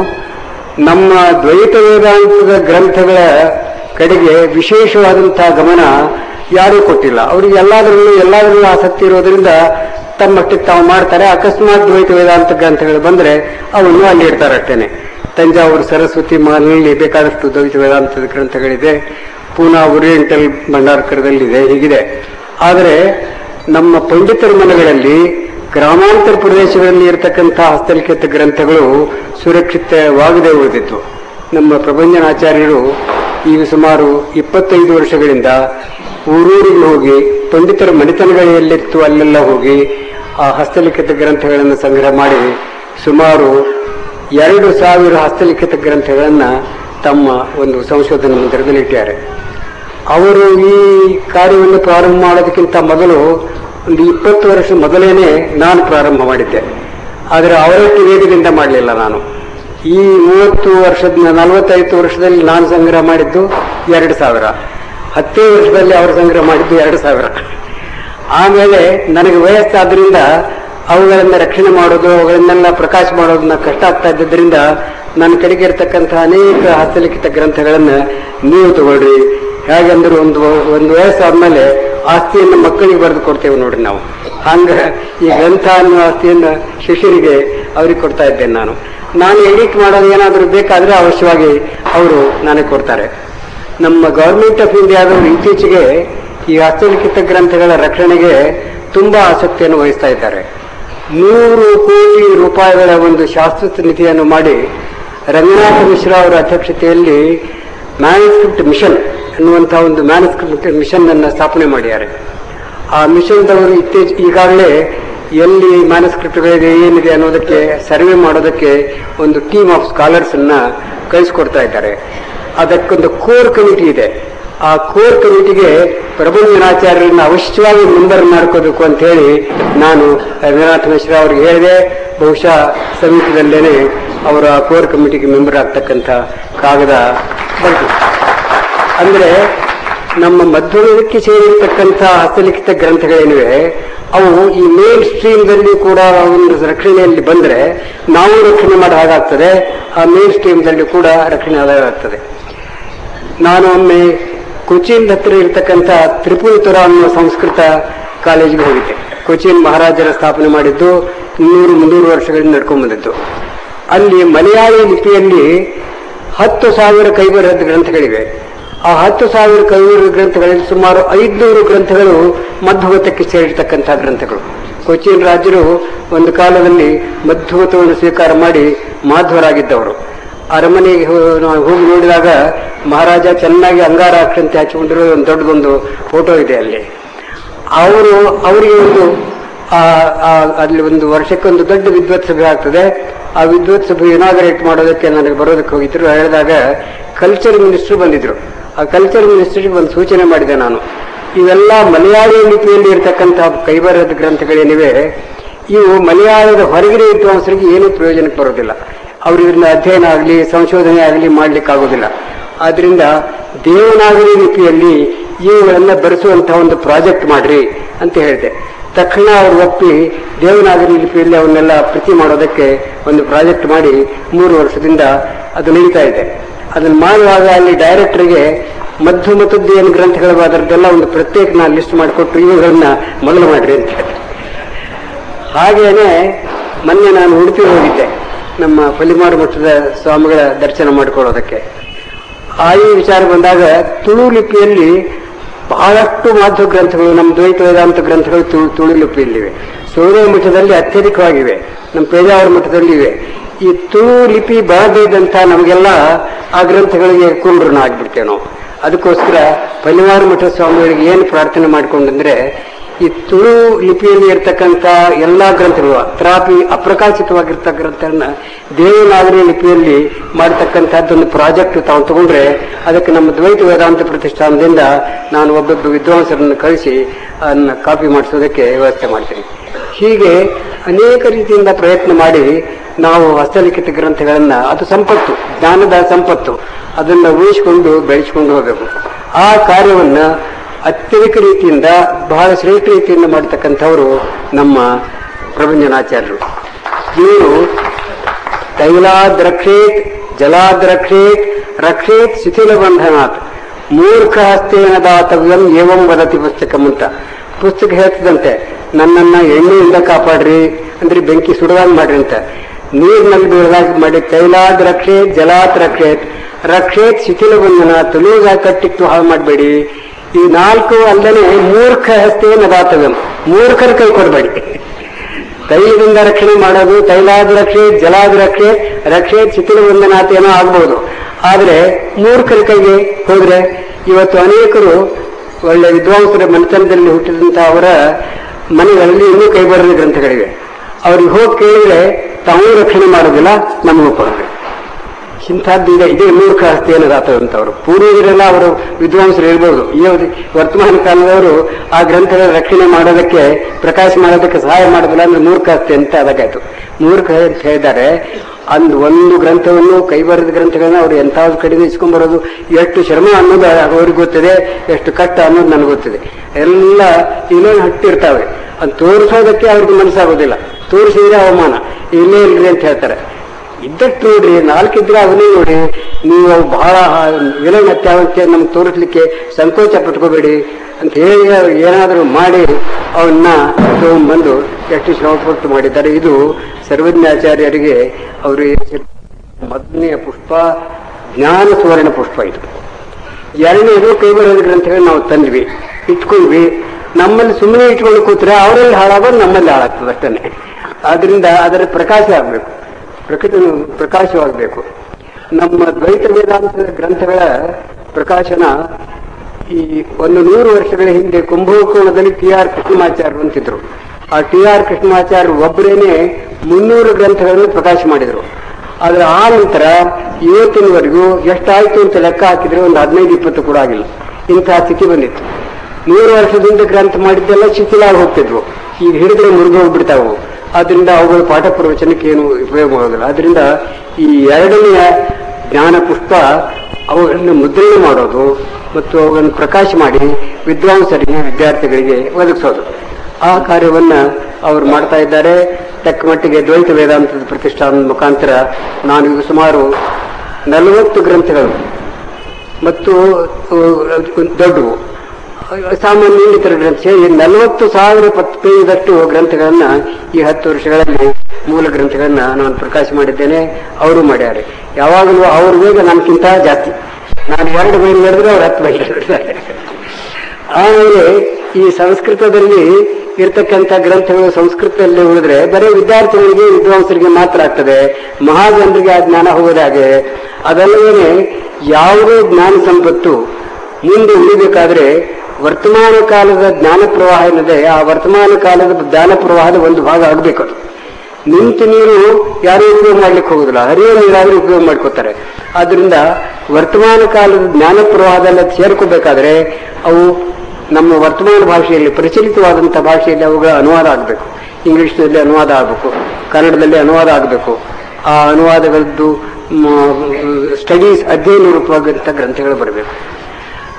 ನಮ್ಮ ದ್ವೈತ ವೇದಾಂತದ ಗ್ರಂಥಗಳ ಕಡೆಗೆ ವಿಶೇಷವಾದಂತಹ ಗಮನ ಯಾರೂ ಕೊಟ್ಟಿಲ್ಲ ಅವರಿಗೆ ಎಲ್ಲದರಲ್ಲೂ ಎಲ್ಲದರಲ್ಲೂ ಆಸಕ್ತಿ ಇರೋದ್ರಿಂದ ತಮ್ಮಷ್ಟಕ್ಕೆ ತಾವು ಮಾಡ್ತಾರೆ ಅಕಸ್ಮಾತ್ ದ್ವೈತ ವೇದಾಂತ ಗ್ರಂಥಗಳು ಬಂದ್ರೆ ಅವನ್ನು ಅಲ್ಲಿ ಇಡ್ತಾರೆ ಅಷ್ಟೇನೆ ತಂಜಾವೂರು ಸರಸ್ವತಿ ಮಹಲ್ನಲ್ಲಿ ಬೇಕಾದಷ್ಟು ದ್ವೈತ ವೇದಾಂತದ ಗ್ರಂಥಗಳಿದೆ ಪೂನಾ ಓರಿಯೆಂಟಲ್ ಭಂಡಾರ್ಕರದಲ್ಲಿದೆ ಹೀಗಿದೆ ಆದರೆ ನಮ್ಮ ಪಂಡಿತರ ಮನೆಗಳಲ್ಲಿ ಗ್ರಾಮಾಂತರ ಪ್ರದೇಶಗಳಲ್ಲಿ ಇರತಕ್ಕಂತಹ ಹಸ್ತಲಿಖಿತ ಗ್ರಂಥಗಳು ಸುರಕ್ಷಿತವಾಗದೆ ಉಳಿದಿತ್ತು ನಮ್ಮ ಪ್ರಬಂಧನಾಚಾರ್ಯರು ಈಗ ಸುಮಾರು ಇಪ್ಪತ್ತೈದು ವರ್ಷಗಳಿಂದ ಊರೂರಿಗೆ ಹೋಗಿ ಪಂಡಿತರ ಮನೆತನಗಳೆಲ್ಲಿತ್ತು ಅಲ್ಲೆಲ್ಲ ಹೋಗಿ ಆ ಹಸ್ತಲಿಖಿತ ಗ್ರಂಥಗಳನ್ನು ಸಂಗ್ರಹ ಮಾಡಿ ಸುಮಾರು ಎರಡು ಸಾವಿರ ಹಸ್ತಲಿಖಿತ ಗ್ರಂಥಗಳನ್ನು ತಮ್ಮ ಒಂದು ಸಂಶೋಧನಾ ಮಂದಿರದಲ್ಲಿ ಇಟ್ಟಿದ್ದಾರೆ ಅವರು ಈ ಕಾರ್ಯವನ್ನು ಪ್ರಾರಂಭ ಮಾಡೋದಕ್ಕಿಂತ ಮೊದಲು ಒಂದು ಇಪ್ಪತ್ತು ವರ್ಷ ಮೊದಲೇನೆ ನಾನು ಪ್ರಾರಂಭ ಮಾಡಿದ್ದೆ ಆದರೆ ಅವರಷ್ಟು ವೇಗದಿಂದ ಮಾಡಲಿಲ್ಲ ನಾನು ಈ ಮೂವತ್ತು ವರ್ಷದ ನಲವತ್ತೈದು ವರ್ಷದಲ್ಲಿ ನಾನು ಸಂಗ್ರಹ ಮಾಡಿದ್ದು ಎರಡು ಸಾವಿರ ಹತ್ತೇ ವರ್ಷದಲ್ಲಿ ಅವರು ಸಂಗ್ರಹ ಮಾಡಿದ್ದು ಎರಡು ಸಾವಿರ ಆಮೇಲೆ ನನಗೆ ವಯಸ್ಸಾದ್ರಿಂದ ಅವುಗಳನ್ನ ರಕ್ಷಣೆ ಮಾಡೋದು ಅವುಗಳನ್ನೆಲ್ಲ ಪ್ರಕಾಶ ಮಾಡೋದನ್ನ ಕಷ್ಟ ಆಗ್ತಾ ಇದ್ದರಿಂದ ನನ್ನ ಕಡೆಗೆ ಇರತಕ್ಕಂತಹ ಅನೇಕ ಹಸ್ತಲಿಖಿತ ಗ್ರಂಥಗಳನ್ನ ನೀವು ತಗೊಳ್ರಿ ಹೇಗೆಂದ್ರೆ ಒಂದು ಒಂದು ವಯಸ್ಸಾದ್ಮೇಲೆ ಆಸ್ತಿಯನ್ನು ಮಕ್ಕಳಿಗೆ ಬರೆದು ಕೊಡ್ತೇವೆ ನೋಡ್ರಿ ನಾವು ಹಂಗ ಈ ಗ್ರಂಥ ಅನ್ನೋ ಆಸ್ತಿಯನ್ನು ಶಿಷ್ಯರಿಗೆ ಅವ್ರಿಗೆ ಕೊಡ್ತಾ ಇದ್ದೇನೆ ನಾನು ನಾನು ಎಡಿಟ್ ಮಾಡೋದು ಏನಾದರೂ ಬೇಕಾದ್ರೆ ಅವಶ್ಯವಾಗಿ ಅವರು ನನಗೆ ಕೊಡ್ತಾರೆ ನಮ್ಮ ಗವರ್ಮೆಂಟ್ ಆಫ್ ಇಂಡಿಯಾದವರು ಇತ್ತೀಚೆಗೆ ಈ ಹಸ್ತಲಿಖಿತ ಗ್ರಂಥಗಳ ರಕ್ಷಣೆಗೆ ತುಂಬಾ ಆಸಕ್ತಿಯನ್ನು ವಹಿಸ್ತಾ ಇದ್ದಾರೆ ನೂರು ಕೋಟಿ ರೂಪಾಯಿಗಳ ಒಂದು ಶಾಶ್ವತ ನಿಧಿಯನ್ನು ಮಾಡಿ ರಂಗನಾಥ ಮಿಶ್ರಾ ಅವರ ಅಧ್ಯಕ್ಷತೆಯಲ್ಲಿ ಮ್ಯಾನುಸ್ಕ್ರಿಪ್ಟ್ ಮಿಷನ್ ಅನ್ನುವಂತಹ ಒಂದು ಮ್ಯಾನುಸ್ಕ್ರಿಪ್ಟ್ ಮಿಷನ್ ಅನ್ನ ಸ್ಥಾಪನೆ ಮಾಡಿದ್ದಾರೆ ಆ ಮಿಷನ್ದವರು ಇತ್ತೀಚ ಈಗಾಗಲೇ ಎಲ್ಲಿ ಮ್ಯಾನುಸ್ಕ್ರಿಪ್ಟ್ಗಳಿದೆ ಏನಿದೆ ಅನ್ನೋದಕ್ಕೆ ಸರ್ವೆ ಮಾಡೋದಕ್ಕೆ ಒಂದು ಟೀಮ್ ಆಫ್ ಸ್ಕಾಲರ್ಸ್ ಅನ್ನ ಕಳಿಸ್ಕೊಡ್ತಾ ಇದ್ದಾರೆ ಅದಕ್ಕೊಂದು ಕೋರ್ ಕಮಿಟಿ ಇದೆ ಆ ಕೋರ್ ಕಮಿಟಿಗೆ ಪ್ರಬಂಧನಾಚಾರ್ಯರನ್ನ ಅವಶ್ಯವಾಗಿ ಮೆಂಬರ್ ಮಾಡ್ಕೋಬೇಕು ಅಂತ ಹೇಳಿ ನಾನು ರಘುನಾಥ ಮಿಶ್ರಾ ಅವ್ರಿಗೆ ಹೇಳಿದೆ ಬಹುಶಃ ಸಮೀಪದಲ್ಲೇನೆ ಅವರ ಕೋರ್ ಕಮಿಟಿಗೆ ಮೆಂಬರ್ ಆಗ್ತಕ್ಕಂಥ ಕಾಗದ ಬಂತು ಅಂದ್ರೆ ನಮ್ಮ ಮಧ್ವಕ್ಕೆ ಸೇರಿರ್ತಕ್ಕಂಥ ಹಸ್ತಲಿಖಿತ ಗ್ರಂಥಗಳೇನಿವೆ ಅವು ಈ ಮೇನ್ ಸ್ಟ್ರೀಮ್ದಲ್ಲಿ ಕೂಡ ಒಂದು ರಕ್ಷಣೆಯಲ್ಲಿ ಬಂದ್ರೆ ನಾವು ರಕ್ಷಣೆ ಮಾಡೋ ಹಾಗಾಗ್ತದೆ ಆ ಮೇನ್ ಸ್ಟ್ರೀಮ್ದಲ್ಲಿ ಕೂಡ ರಕ್ಷಣೆ ಆದಾಗಾಗ್ತದೆ ನಾನು ಒಮ್ಮೆ ಕೊಚ್ಚಿನ್ ಹತ್ತಿರ ಇರತಕ್ಕಂಥ ತ್ರಿಪುರತುರ ಅನ್ನೋ ಸಂಸ್ಕೃತ ಕಾಲೇಜಿಗೆ ಹೋಗಿದ್ದೆ ಕೊಚ್ಚಿನ್ ಮಹಾರಾಜರ ಸ್ಥಾಪನೆ ಮಾಡಿದ್ದು ಇನ್ನೂರು ಮುನ್ನೂರು ವರ್ಷಗಳಿಂದ ನಡ್ಕೊಂಡ್ ಬಂದಿದ್ದು ಅಲ್ಲಿ ಮಲಯಾಳಿ ಲಿಪಿಯಲ್ಲಿ ಹತ್ತು ಸಾವಿರ ಕೈಬರಹದ ಗ್ರಂಥಗಳಿವೆ ಆ ಹತ್ತು ಸಾವಿರ ಕೈಬರಹ ಗ್ರಂಥಗಳಲ್ಲಿ ಸುಮಾರು ಐದುನೂರು ಗ್ರಂಥಗಳು ಮಧ್ವಗತಕ್ಕೆ ಸೇರಿರ್ತಕ್ಕಂಥ ಗ್ರಂಥಗಳು ಕೊಚ್ಚಿನ್ ರಾಜರು ಒಂದು ಕಾಲದಲ್ಲಿ ಮಧ್ವಗತವನ್ನು ಸ್ವೀಕಾರ ಮಾಡಿ ಮಾಧ್ವರಾಗಿದ್ದವರು ಅರಮನೆಗೆ ಹೋ- ನಾವು ಹೋಗಿ ನೋಡಿದಾಗ ಮಹಾರಾಜ ಚೆನ್ನಾಗಿ ಅಂಗಾರ ಅಕ್ಷಂತೆ ಹಚ್ಚಿಕೊಂಡಿರೋ ಒಂದು ದೊಡ್ಡದೊಂದು ಫೋಟೋ ಇದೆ ಅಲ್ಲಿ ಅವರು ಅವರಿಗೆ ಒಂದು ಆ- ಆ- ಅಲ್ಲಿ ಒಂದು ವರ್ಷಕ್ಕೊಂದು ದೊಡ್ಡ ವಿದ್ವತ್ ಸಭೆ ಆಗ್ತದೆ ಆ ವಿದ್ವತ್ ಸಭೆ ಇನಾಗರೇಟ್ ಮಾಡೋದಕ್ಕೆ ನನಗೆ ಬರೋದಕ್ಕೆ ಹೋಗಿದ್ರು ಹೇಳಿದಾಗ ಕಲ್ಚರ್ ಮಿನಿಸ್ಟರ್ ಬಂದಿದ್ರು ಆ ಕಲ್ಚರ್ ಮಿನಿಸ್ಟರ್ಗೆ ಒಂದು ಸೂಚನೆ ಮಾಡಿದೆ ನಾನು ಇವೆಲ್ಲ ಮಲಯಾಳಿ ಲಿಪಿಯಲ್ಲಿ ಇರತಕ್ಕಂತಹ ಕೈಬರಹದ ಗ್ರಂಥಗಳೇನಿವೆ ಇವು ಮಲಯಾಳದ ಹೊರಗಿನ ವಿದ್ವಾಂಸರಿಗೆ ಏನೂ ಪ್ರಯೋಜನಕ್ಕೆ ಬರೋದಿಲ್ಲ ಅವ್ರು ಇದನ್ನ ಅಧ್ಯಯನ ಆಗಲಿ ಸಂಶೋಧನೆ ಆಗಲಿ ಮಾಡ್ಲಿಕ್ಕೆ ಆಗೋದಿಲ್ಲ ಆದ್ರಿಂದ ದೇವನಾಗರಿ ಲಿಪಿಯಲ್ಲಿ ಇವುಗಳನ್ನ ಬರೆಸುವಂತಹ ಒಂದು ಪ್ರಾಜೆಕ್ಟ್ ಮಾಡ್ರಿ ಅಂತ ಹೇಳಿದೆ ತಕ್ಷಣ ಅವರು ಒಪ್ಪಿ ದೇವನಾಗರಿ ಲಿಪಿಯಲ್ಲಿ ಅವನ್ನೆಲ್ಲ ಪ್ರತಿ ಮಾಡೋದಕ್ಕೆ ಒಂದು ಪ್ರಾಜೆಕ್ಟ್ ಮಾಡಿ ಮೂರು ವರ್ಷದಿಂದ ಅದು ನಡೀತಾ ಇದೆ ಅದನ್ನು ಮಾಡುವಾಗ ಅಲ್ಲಿ ಡೈರೆಕ್ಟರ್ಗೆ ಮಧ್ಯ ಮತದ್ದು ಏನು ಗ್ರಂಥಗಳು ಅದರದ್ದೆಲ್ಲ ಒಂದು ಪ್ರತ್ಯೇಕ ನಾನು ಲಿಸ್ಟ್ ಮಾಡಿಕೊಟ್ಟು ಇವುಗಳನ್ನ ಮೊದಲು ಮಾಡ್ರಿ ಅಂತ ಹೇಳಿ ಹಾಗೇನೆ ಮೊನ್ನೆ ನಾನು ಉಡುಪಿ ಹೋಗಿದ್ದೆ ನಮ್ಮ ಪಲ್ಲಿಮಾರು ಮಠದ ಸ್ವಾಮಿಗಳ ದರ್ಶನ ಮಾಡಿಕೊಳ್ಳೋದಕ್ಕೆ ಆ ಈ ವಿಚಾರ ಬಂದಾಗ ತುಳು ಲಿಪಿಯಲ್ಲಿ ಬಹಳಷ್ಟು ಮಾಧ್ವ ಗ್ರಂಥಗಳು ನಮ್ಮ ದ್ವೈತ ವೇದಾಂತ ಗ್ರಂಥಗಳು ತುಳು ತುಳು ಲಿಪಿಯಲ್ಲಿವೆ ಸೂರ್ಯ ಮಠದಲ್ಲಿ ಅತ್ಯಧಿಕವಾಗಿವೆ ನಮ್ಮ ಪೇಜಾವರ ಮಠದಲ್ಲಿ ಇವೆ ಈ ತುಳು ಲಿಪಿ ಬರಬೇಕಂತ ನಮಗೆಲ್ಲ ಆ ಗ್ರಂಥಗಳಿಗೆ ಕುಂಡ್ರನ ಆಗ್ಬಿಡ್ತೇವೆ ನಾವು ಅದಕ್ಕೋಸ್ಕರ ಪಲ್ಲಿವಾರ ಮಠ ಸ್ವಾಮಿಗಳಿಗೆ ಏನು ಪ್ರಾರ್ಥನೆ ಮಾಡಿಕೊಂಡಂದ್ರೆ ಈ ತುಳು ಲಿಪಿಯಲ್ಲಿ ಇರ್ತಕ್ಕಂಥ ಎಲ್ಲಾ ಗ್ರಂಥಗಳು ಅತ್ರಾಪಿ ಅಪ್ರಕಾಶಿತವಾಗಿರ್ತಕ್ಕ ಗ್ರಂಥಗಳನ್ನ ದೇವನಾಗರಿ ಲಿಪಿಯಲ್ಲಿ ಮಾಡತಕ್ಕಂಥದ್ದೊಂದು ಪ್ರಾಜೆಕ್ಟ್ ತಾವು ತಗೊಂಡ್ರೆ ಅದಕ್ಕೆ ನಮ್ಮ ದ್ವೈತ ವೇದಾಂತ ಪ್ರತಿಷ್ಠಾನದಿಂದ ನಾನು ಒಬ್ಬೊಬ್ಬ ವಿದ್ವಾಂಸರನ್ನು ಕಳಿಸಿ ಅದನ್ನ ಕಾಪಿ ಮಾಡಿಸೋದಕ್ಕೆ ವ್ಯವಸ್ಥೆ ಮಾಡ್ತೀನಿ ಹೀಗೆ ಅನೇಕ ರೀತಿಯಿಂದ ಪ್ರಯತ್ನ ಮಾಡಿ ನಾವು ಹಸ್ತಲಿಖಿತ ಗ್ರಂಥಗಳನ್ನ ಅದು ಸಂಪತ್ತು ಜ್ಞಾನದ ಸಂಪತ್ತು ಅದನ್ನ ಉಳಿಸಿಕೊಂಡು ಬೆಳೆಸಿಕೊಂಡು ಹೋಗಬೇಕು ಆ ಕಾರ್ಯವನ್ನ ಅತ್ಯಧಿಕ ರೀತಿಯಿಂದ ಬಹಳ ಶ್ರೇಷ್ಠ ರೀತಿಯಿಂದ ಮಾಡತಕ್ಕಂಥವರು ನಮ್ಮ ಪ್ರಭಂಜನಾಚಾರ್ಯರು ಇವರು ತೈಲಾದ್ ರಕ್ಷೇತ್ ಜಲಾದ್ ರಕ್ಷೇತ್ ರಕ್ಷೇತ್ ಶಿಥಿಲ ಬಂಧನಾತ್ ಮೂರ್ಖ ಹಸ್ತೇನ ದಾತವ್ಯಂ ಏವಂ ವದತಿ ಪುಸ್ತಕಂ ಅಂತ ಪುಸ್ತಕ ಹೇಳ್ತದಂತೆ ನನ್ನನ್ನ ಎಣ್ಣೆಯಿಂದ ಕಾಪಾಡ್ರಿ ಅಂದ್ರೆ ಬೆಂಕಿ ಸುಡದಾಗ ಮಾಡ್ರಿ ಅಂತ ನೀರಿನಲ್ಲಿ ಬೀಳದಾಗ ಮಾಡಿ ತೈಲಾದ್ ರಕ್ಷೇತ್ ಜಲಾತ್ ರಕ್ಷೇತ್ ರಕ್ಷೇತ್ ಶಿಥಿಲ ಬಂಧನ ತುಳುಗ ಕಟ್ಟಿಟ್ಟು ಹಾಳು ಮಾಡಬೇಡಿ ಈ ನಾಲ್ಕು ಅಲ್ಲದೆ ಮೂರ್ಖ ಹಸ್ತೇನ ದಾತವ್ಯಂ ಮೂರ್ಖರ ಕೈ ಕೊಡಬೇಡಿ ತೈಲದಿಂದ ರಕ್ಷಣೆ ಮಾಡೋದು ತೈಲಾದ ರಕ್ಷೆ ಜಲಾದ ರಕ್ಷೆ ರಕ್ಷೆ ಶಿಥಿಲ ಬಂಧನಾಥ ಏನೋ ಆಗ್ಬಹುದು ಆದ್ರೆ ಮೂರ್ಖರ ಕೈಗೆ ಹೋದ್ರೆ ಇವತ್ತು ಅನೇಕರು ಒಳ್ಳೆ ವಿದ್ವಾಂಸರ ಮನೆತನದಲ್ಲಿ ಹುಟ್ಟಿದಂತ ಅವರ ಮನೆಗಳಲ್ಲಿ ಇನ್ನೂ ಕೈ ಬರದ ಗ್ರಂಥಗಳಿವೆ ಅವ್ರಿಗೆ ಹೋಗಿ ಕೇಳಿದ್ರೆ ತಾವು ರಕ್ಷಣೆ ಮಾಡೋದಿಲ್ಲ ನಮಗೂ ಕೊಡಬೇಕು ಇಂಥದ್ದು ಇದೆ ಇದೇ ಮೂರ್ಖ ಹಸ್ತಿ ಅನ್ನೋದಾತವಂತವರು ಪೂರ್ವಜರೆಲ್ಲ ಅವರು ವಿದ್ವಾಂಸರು ಹೇಳ್ಬೋದು ಈ ವರ್ತಮಾನ ಕಾಲದವರು ಆ ಗ್ರಂಥಗಳ ರಕ್ಷಣೆ ಮಾಡೋದಕ್ಕೆ ಪ್ರಕಾಶ ಮಾಡೋದಕ್ಕೆ ಸಹಾಯ ಮಾಡೋದಿಲ್ಲ ಅಂದ್ರೆ ಮೂರ್ಖ ಹಸ್ತಿ ಅಂತ ಅದಕ್ಕಾಯ್ತು ಮೂರ್ಖ ಅಂತ ಹೇಳಿದ್ದಾರೆ ಅಂದ್ ಒಂದು ಗ್ರಂಥವನ್ನು ಕೈಬರದ ಗ್ರಂಥಗಳನ್ನ ಅವರು ಎಂಥವ್ರ ಕಡೆಗೆ ಇಸ್ಕೊಂಡ್ಬರೋದು ಎಷ್ಟು ಶ್ರಮ ಅನ್ನೋದು ಅವ್ರಿಗೆ ಗೊತ್ತಿದೆ ಎಷ್ಟು ಕಷ್ಟ ಅನ್ನೋದು ನನಗೆ ಗೊತ್ತಿದೆ ಎಲ್ಲ ಇನ್ನೇನು ಹಟ್ಟಿರ್ತಾವೆ ಅದು ತೋರಿಸೋದಕ್ಕೆ ಅವ್ರಿಗೆ ಮನಸ್ಸಾಗೋದಿಲ್ಲ ತೋರಿಸಿದ್ರೆ ಅವಮಾನ ಇಲ್ಲೇ ಇಲ್ರಿ ಅಂತ ಹೇಳ್ತಾರೆ ಇದ್ದಷ್ಟು ನೋಡ್ರಿ ನಾಲ್ಕಿದ್ರೆ ಅವನೇ ನೋಡಿ ನೀವು ಬಹಳ ವಿಲನ್ ಅತ್ಯಾವಶ್ಯ ನಮ್ಗೆ ತೋರಿಸ್ಲಿಕ್ಕೆ ಸಂಕೋಚ ಪಟ್ಕೋಬೇಡಿ ಅಂತ ಹೇಳಿ ಏನಾದರೂ ಮಾಡಿ ಅವನ್ನ ತಗೊಂಡ್ಬಂದು ಎಷ್ಟು ಶ್ರಮಪಟ್ಟು ಮಾಡಿದ್ದಾರೆ ಇದು ಸರ್ವಜ್ಞಾಚಾರ್ಯರಿಗೆ ಅವರು ಮೊದಲನೆಯ ಪುಷ್ಪ ಜ್ಞಾನ ಸುವರ್ಣ ಪುಷ್ಪ ಇದು ಎರಡನೇದು ಕೈಬರದ ಗ್ರಂಥಗಳು ನಾವು ತಂದ್ವಿ ಇಟ್ಕೊಂಡ್ವಿ ನಮ್ಮಲ್ಲಿ ಸುಮ್ಮನೆ ಇಟ್ಕೊಂಡು ಕೂತ್ರೆ ಅವರಲ್ಲಿ ಹಾಳಾಗೋದು ನಮ್ಮಲ್ಲಿ ಹಾಳಾಗ್ತದೆ ಅಷ್ಟೇ ಆದ್ರಿಂದ ಅದರ ಪ್ರಕಾಶ ಆಗಬೇಕು ಪ್ರಕಟ ಪ್ರಕಾಶವಾಗಬೇಕು ನಮ್ಮ ದ್ವೈತ ವೇದಾಂತದ ಗ್ರಂಥಗಳ ಪ್ರಕಾಶನ ಈ ಒಂದು ನೂರು ವರ್ಷಗಳ ಹಿಂದೆ ಕುಂಭಕೋಣದಲ್ಲಿ ಟಿ ಆರ್ ಕೃಷ್ಣಮಾಚಾರ್ಯರು ಅಂತಿದ್ರು ಆ ಟಿ ಆರ್ ಕೃಷ್ಣಮಾಚಾರ್ಯರು ಒಬ್ಬರೇನೆ ಮುನ್ನೂರು ಗ್ರಂಥಗಳನ್ನು ಪ್ರಕಾಶ ಮಾಡಿದರು ಆದ್ರೆ ಆ ನಂತರ ಇವತ್ತಿನವರೆಗೂ ಎಷ್ಟಾಯ್ತು ಅಂತ ಲೆಕ್ಕ ಹಾಕಿದ್ರೆ ಒಂದು ಹದಿನೈದು ಇಪ್ಪತ್ತು ಕೂಡ ಆಗಿಲ್ಲ ಇಂತಹ ಸ್ಥಿತಿ ಬಂದಿತ್ತು ನೂರು ವರ್ಷದಿಂದ ಗ್ರಂಥ ಮಾಡಿದ್ದೆಲ್ಲ ಶಿಥಿಲಾಗಿ ಹೋಗ್ತಿದ್ವು ಈಗ ಹಿಡಿದ್ರೆ ಮುರಿದು ಹೋಗ್ಬಿಡ್ತಾವು ಆದ್ರಿಂದ ಅವುಗಳ ಪಾಠ ಪ್ರವಚನಕ್ಕೆ ಏನು ಉಪಯೋಗ ಆಗೋದಿಲ್ಲ ಆದ್ರಿಂದ ಈ ಎರಡನೆಯ ಜ್ಞಾನ ಪುಷ್ಪ ಅವುಗಳನ್ನು ಮುದ್ರಣೆ ಮಾಡೋದು ಮತ್ತು ಅವುಗಳನ್ನು ಪ್ರಕಾಶ ಮಾಡಿ ವಿದ್ವಾಂಸರಿಗೆ ವಿದ್ಯಾರ್ಥಿಗಳಿಗೆ ಒದಗಿಸೋದು ಆ ಕಾರ್ಯವನ್ನ ಅವರು ಮಾಡ್ತಾ ಇದ್ದಾರೆ ತಕ್ಕ ಮಟ್ಟಿಗೆ ದ್ವೈತ ವೇದಾಂತದ ಪ್ರತಿಷ್ಠಾನದ ಮುಖಾಂತರ ನಾನು ಈಗ ಸುಮಾರು ನಲವತ್ತು ಗ್ರಂಥಗಳು ಮತ್ತು ದೊಡ್ಡವು ಸಾಮಾನ್ಯ ಇನ್ನಿತರ ಗ್ರಂಥ ಸೇರಿ ನಲವತ್ತು ಸಾವಿರ ಪತ್ತು ಪೇಜದಷ್ಟು ಗ್ರಂಥಗಳನ್ನ ಈ ಹತ್ತು ವರ್ಷಗಳಲ್ಲಿ ಮೂಲ ಗ್ರಂಥಗಳನ್ನ ನಾನು ಪ್ರಕಾಶ ಮಾಡಿದ್ದೇನೆ ಅವರು ಮಾಡ್ಯಾರೆ ಯಾವಾಗಲೂ ಅವ್ರ ವೇಗ ನನ್ಗಿಂತ ಜಾಸ್ತಿ ನಾನು ಎರಡು ಮೈಲ್ ನಡೆದ್ರೆ ಅವ್ರು ಹತ್ತು ಮೈಲ್ ನಡೆದ್ದಾರೆ ಆಮೇಲೆ ಈ ಸಂಸ್ಕೃತದಲ್ಲಿ ಇರ್ತಕ್ಕಂಥ ಗ್ರಂಥಗಳು ಸಂಸ್ಕೃತದಲ್ಲಿ ಉಳಿದ್ರೆ ಬರೀ ವಿದ್ಯಾರ್ಥಿಗಳಿಗೆ ವಿದ್ವಾಂಸರಿಗೆ ಮಾತ್ರ ಆಗ್ತದೆ ಮಹಾಜನರಿಗೆ ಆ ಜ್ಞಾನ ಹೋಗೋದಾಗೆ ಅದಲ್ಲದೇ ಯಾವುದೇ ಜ್ಞಾನ ಸಂಪತ್ತು ಮುಂದೆ ಉಳಿಬೇಕಾದ್ರೆ ವರ್ತಮಾನ ಕಾಲದ ಜ್ಞಾನ ಪ್ರವಾಹ ಏನಿದೆ ಆ ವರ್ತಮಾನ ಕಾಲದ ಜ್ಞಾನ ಪ್ರವಾಹದ ಒಂದು ಭಾಗ ಆಗಬೇಕು ಅದು ನಿಂತು ನೀರು ಯಾರು ಉಪಯೋಗ ಮಾಡ್ಲಿಕ್ಕೆ ಹೋಗುದಿಲ್ಲ ಹರಿಯೋ ನೀರಾದ್ರೂ ಉಪಯೋಗ ಮಾಡ್ಕೋತಾರೆ ಆದ್ರಿಂದ ವರ್ತಮಾನ ಕಾಲದ ಜ್ಞಾನ ಪ್ರವಾಹದಲ್ಲಿ ಅದು ಸೇರ್ಕೋಬೇಕಾದ್ರೆ ಅವು ನಮ್ಮ ವರ್ತಮಾನ ಭಾಷೆಯಲ್ಲಿ ಪ್ರಚಲಿತವಾದಂತಹ ಭಾಷೆಯಲ್ಲಿ ಅವುಗಳ ಅನುವಾದ ಆಗಬೇಕು ಇಂಗ್ಲಿಷ್ನಲ್ಲಿ ಅನುವಾದ ಆಗಬೇಕು ಕನ್ನಡದಲ್ಲಿ ಅನುವಾದ ಆಗಬೇಕು ಆ ಅನುವಾದಗಳದ್ದು ಸ್ಟಡೀಸ್ ಅಧ್ಯಯನ ರೂಪವಾದಂಥ ಗ್ರಂಥಗಳು ಬರಬೇಕು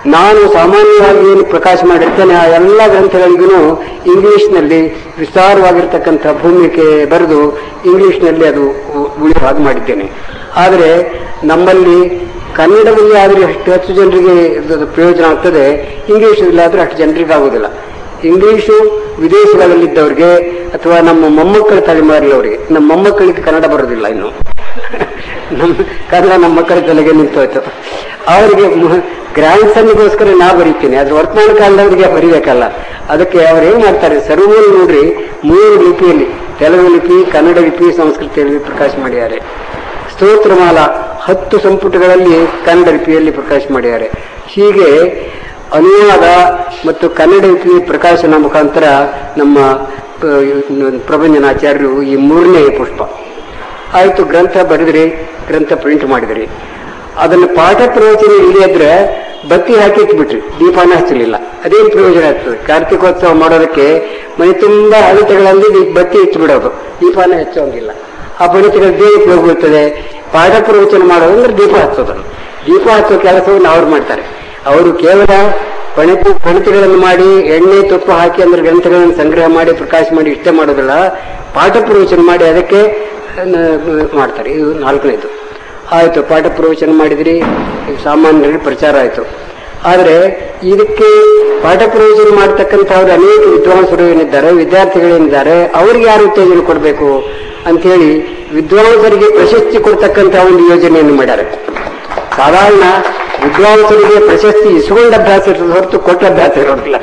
ನಾನು ಸಾಮಾನ್ಯವಾಗಿ ಏನು ಪ್ರಕಾಶ ಮಾಡಿರ್ತೇನೆ ಆ ಎಲ್ಲ ಗ್ರಂಥಗಳಿಗೂ ಇಂಗ್ಲಿಷ್ನಲ್ಲಿ ವಿಸ್ತಾರವಾಗಿರ್ತಕ್ಕಂಥ ಭೂಮಿಕೆ ಬರೆದು ಇಂಗ್ಲಿಷ್ನಲ್ಲಿ ಅದು ಉ- ಉಳಿಯುವ ಹಾಗೆ ಮಾಡಿದ್ದೇನೆ ಆದರೆ ನಮ್ಮಲ್ಲಿ ಕನ್ನಡದಲ್ಲಿ ಆದರೆ ಅಷ್ಟು ಹೆಚ್ಚು ಜನರಿಗೆ ಇದು ಪ್ರಯೋಜನ ಆಗ್ತದೆ ಇಂಗ್ಲಿಷಲ್ಲಿ ಆದರೆ ಅಷ್ಟು ಜನರಿಗೆ ಆಗುವುದಿಲ್ಲ ಇಂಗ್ಲಿಷು ವಿದೇಶಗಳಲ್ಲಿದ್ದವರಿಗೆ ಅಥವಾ ನಮ್ಮ ಮೊಮ್ಮಕ್ಕಳ ತಲೆಮಾರಿನವರಿಗೆ ನಮ್ಮ ಮೊಮ್ಮಕ್ಕಳಿಗೆ ಕನ್ನಡ ಬರೋದಿಲ್ಲ ಇನ್ನು ನಮ್ಮ ಕನ್ನಡ ನಮ್ಮ ಮಕ್ಕಳ ತಲೆಗೆ ನಿಂತೋಯ್ತು ಅವರಿಗೆ ಗ್ರ್ಯಾಂಡ್ ಸನ್ನಿಗೋಸ್ಕರ ನಾ ಬರೀತೀನಿ ಅದು ವರ್ತಮಾನ ಕಾಲದವರಿಗೆ ಬರೀಬೇಕಲ್ಲ ಅದಕ್ಕೆ ಅವ್ರು ಏನ್ ಮಾಡ್ತಾರೆ ಸರ್ವೂರು ನೋಡ್ರಿ ಮೂರು ಲಿಪಿಯಲ್ಲಿ ತೆಲುಗು ಲಿಪಿ ಕನ್ನಡ ಲಿಪಿ ಸಂಸ್ಕೃತಿಯಲ್ಲಿ ಪ್ರಕಾಶ ಮಾಡಿದ್ದಾರೆ ಸ್ತೋತ್ರಮಾಲ ಹತ್ತು ಸಂಪುಟಗಳಲ್ಲಿ ಕನ್ನಡ ಲಿಪಿಯಲ್ಲಿ ಪ್ರಕಾಶ ಮಾಡಿದ್ದಾರೆ ಹೀಗೆ ಅನುವಾದ ಮತ್ತು ಕನ್ನಡ ಲಿಪಿ ಪ್ರಕಾಶನ ಮುಖಾಂತರ ನಮ್ಮ ಆ, ಪ್ರಬಂಧನಾಚಾರ್ಯರು ಈ ಮೂರನೇ ಪುಷ್ಪ ಆಯ್ತು ಗ್ರಂಥ ಬರೆದ್ರಿ ಗ್ರಂಥ ಪ್ರಿಂಟ್ ಮಾಡಿದ್ರಿ ಅದನ್ನು ಪಾಠ ಪ್ರವಚನ ಇಳಿಯದ್ರೆ ಬತ್ತಿ ಹಾಕಿ ಇಟ್ಬಿಟ್ರಿ ದೀಪಾನ ಹಚ್ಚಲಿಲ್ಲ ಅದೇನು ಪ್ರಯೋಜನ ಆಗ್ತದೆ ಕಾರ್ತಿಕೋತ್ಸವ ಮಾಡೋದಕ್ಕೆ ಮನೆ ತುಂಬಾ ಹಳಿತೆಗಳಲ್ಲಿ ದೀಪ ಬತ್ತಿ ಇಟ್ಬಿಡೋದು ದೀಪಾನ ಹಚ್ಚೋಂಗಿಲ್ಲ ಆ ಬಣಿತೆಗಳು ದೇವಕ್ಕೆ ಹೋಗುತ್ತದೆ ಪಾಠ ಪ್ರವಚನ ಮಾಡೋದಂದ್ರೆ ದೀಪ ಹಚ್ಚೋದನ್ನು ದೀಪ ಹಚ್ಚೋ ಕೆಲಸವನ್ನು ಅವ್ರು ಮಾಡ್ತಾರೆ ಅವರು ಕೇವಲ ಪಣಿತು ಪಣಿತಿಗಳನ್ನು ಮಾಡಿ ಎಣ್ಣೆ ತುಪ್ಪ ಹಾಕಿ ಅಂದ್ರೆ ಗ್ರಂಥಗಳನ್ನು ಸಂಗ್ರಹ ಮಾಡಿ ಪ್ರಕಾಶ ಮಾಡಿ ಇಷ್ಟೇ ಮಾಡೋದಿಲ್ಲ ಪಾಠ ಪ್ರವಚನ ಮಾಡಿ ಅದಕ್ಕೆ ನ- ಮಾಡ್ತಾರೆ ಇದು ನಾಲ್ಕನೇದು ಆಯ್ತು ಪಾಠ ಪ್ರವಚನ ಮಾಡಿದ್ರಿ ಸಾಮಾನ್ಯರಿಗೆ ಪ್ರಚಾರ ಆಯ್ತು ಆದರೆ ಇದಕ್ಕೆ ಪಾಠ ಪ್ರವಚನ ಮಾಡತಕ್ಕಂಥವ್ರು ಅನೇಕ ವಿದ್ವಾಂಸರು ಏನಿದ್ದಾರೆ ವಿದ್ಯಾರ್ಥಿಗಳೇನಿದ್ದಾರೆ ಅವ್ರಿಗೆ ಯಾರು ಉತ್ತೇಜನ ಕೊಡಬೇಕು ಅಂಥೇಳಿ ವಿದ್ವಾಂಸರಿಗೆ ಪ್ರಶಸ್ತಿ ಕೊಡ್ತಕ್ಕಂಥ ಒಂದು ಯೋಜನೆಯನ್ನು ಮಾಡ್ಯಾರ ಸಾಧಾರಣ ವಿದ್ವಾಂಸರಿಗೆ ಪ್ರಶಸ್ತಿ ಇಸ್ಕೊಂಡ ಅಭ್ಯಾಸ ಇರ್ತದೆ ಹೊರತು ಕೊಟ್ಟ ಅಭ್ಯಾಸ ಇರೋದಿಲ್ಲ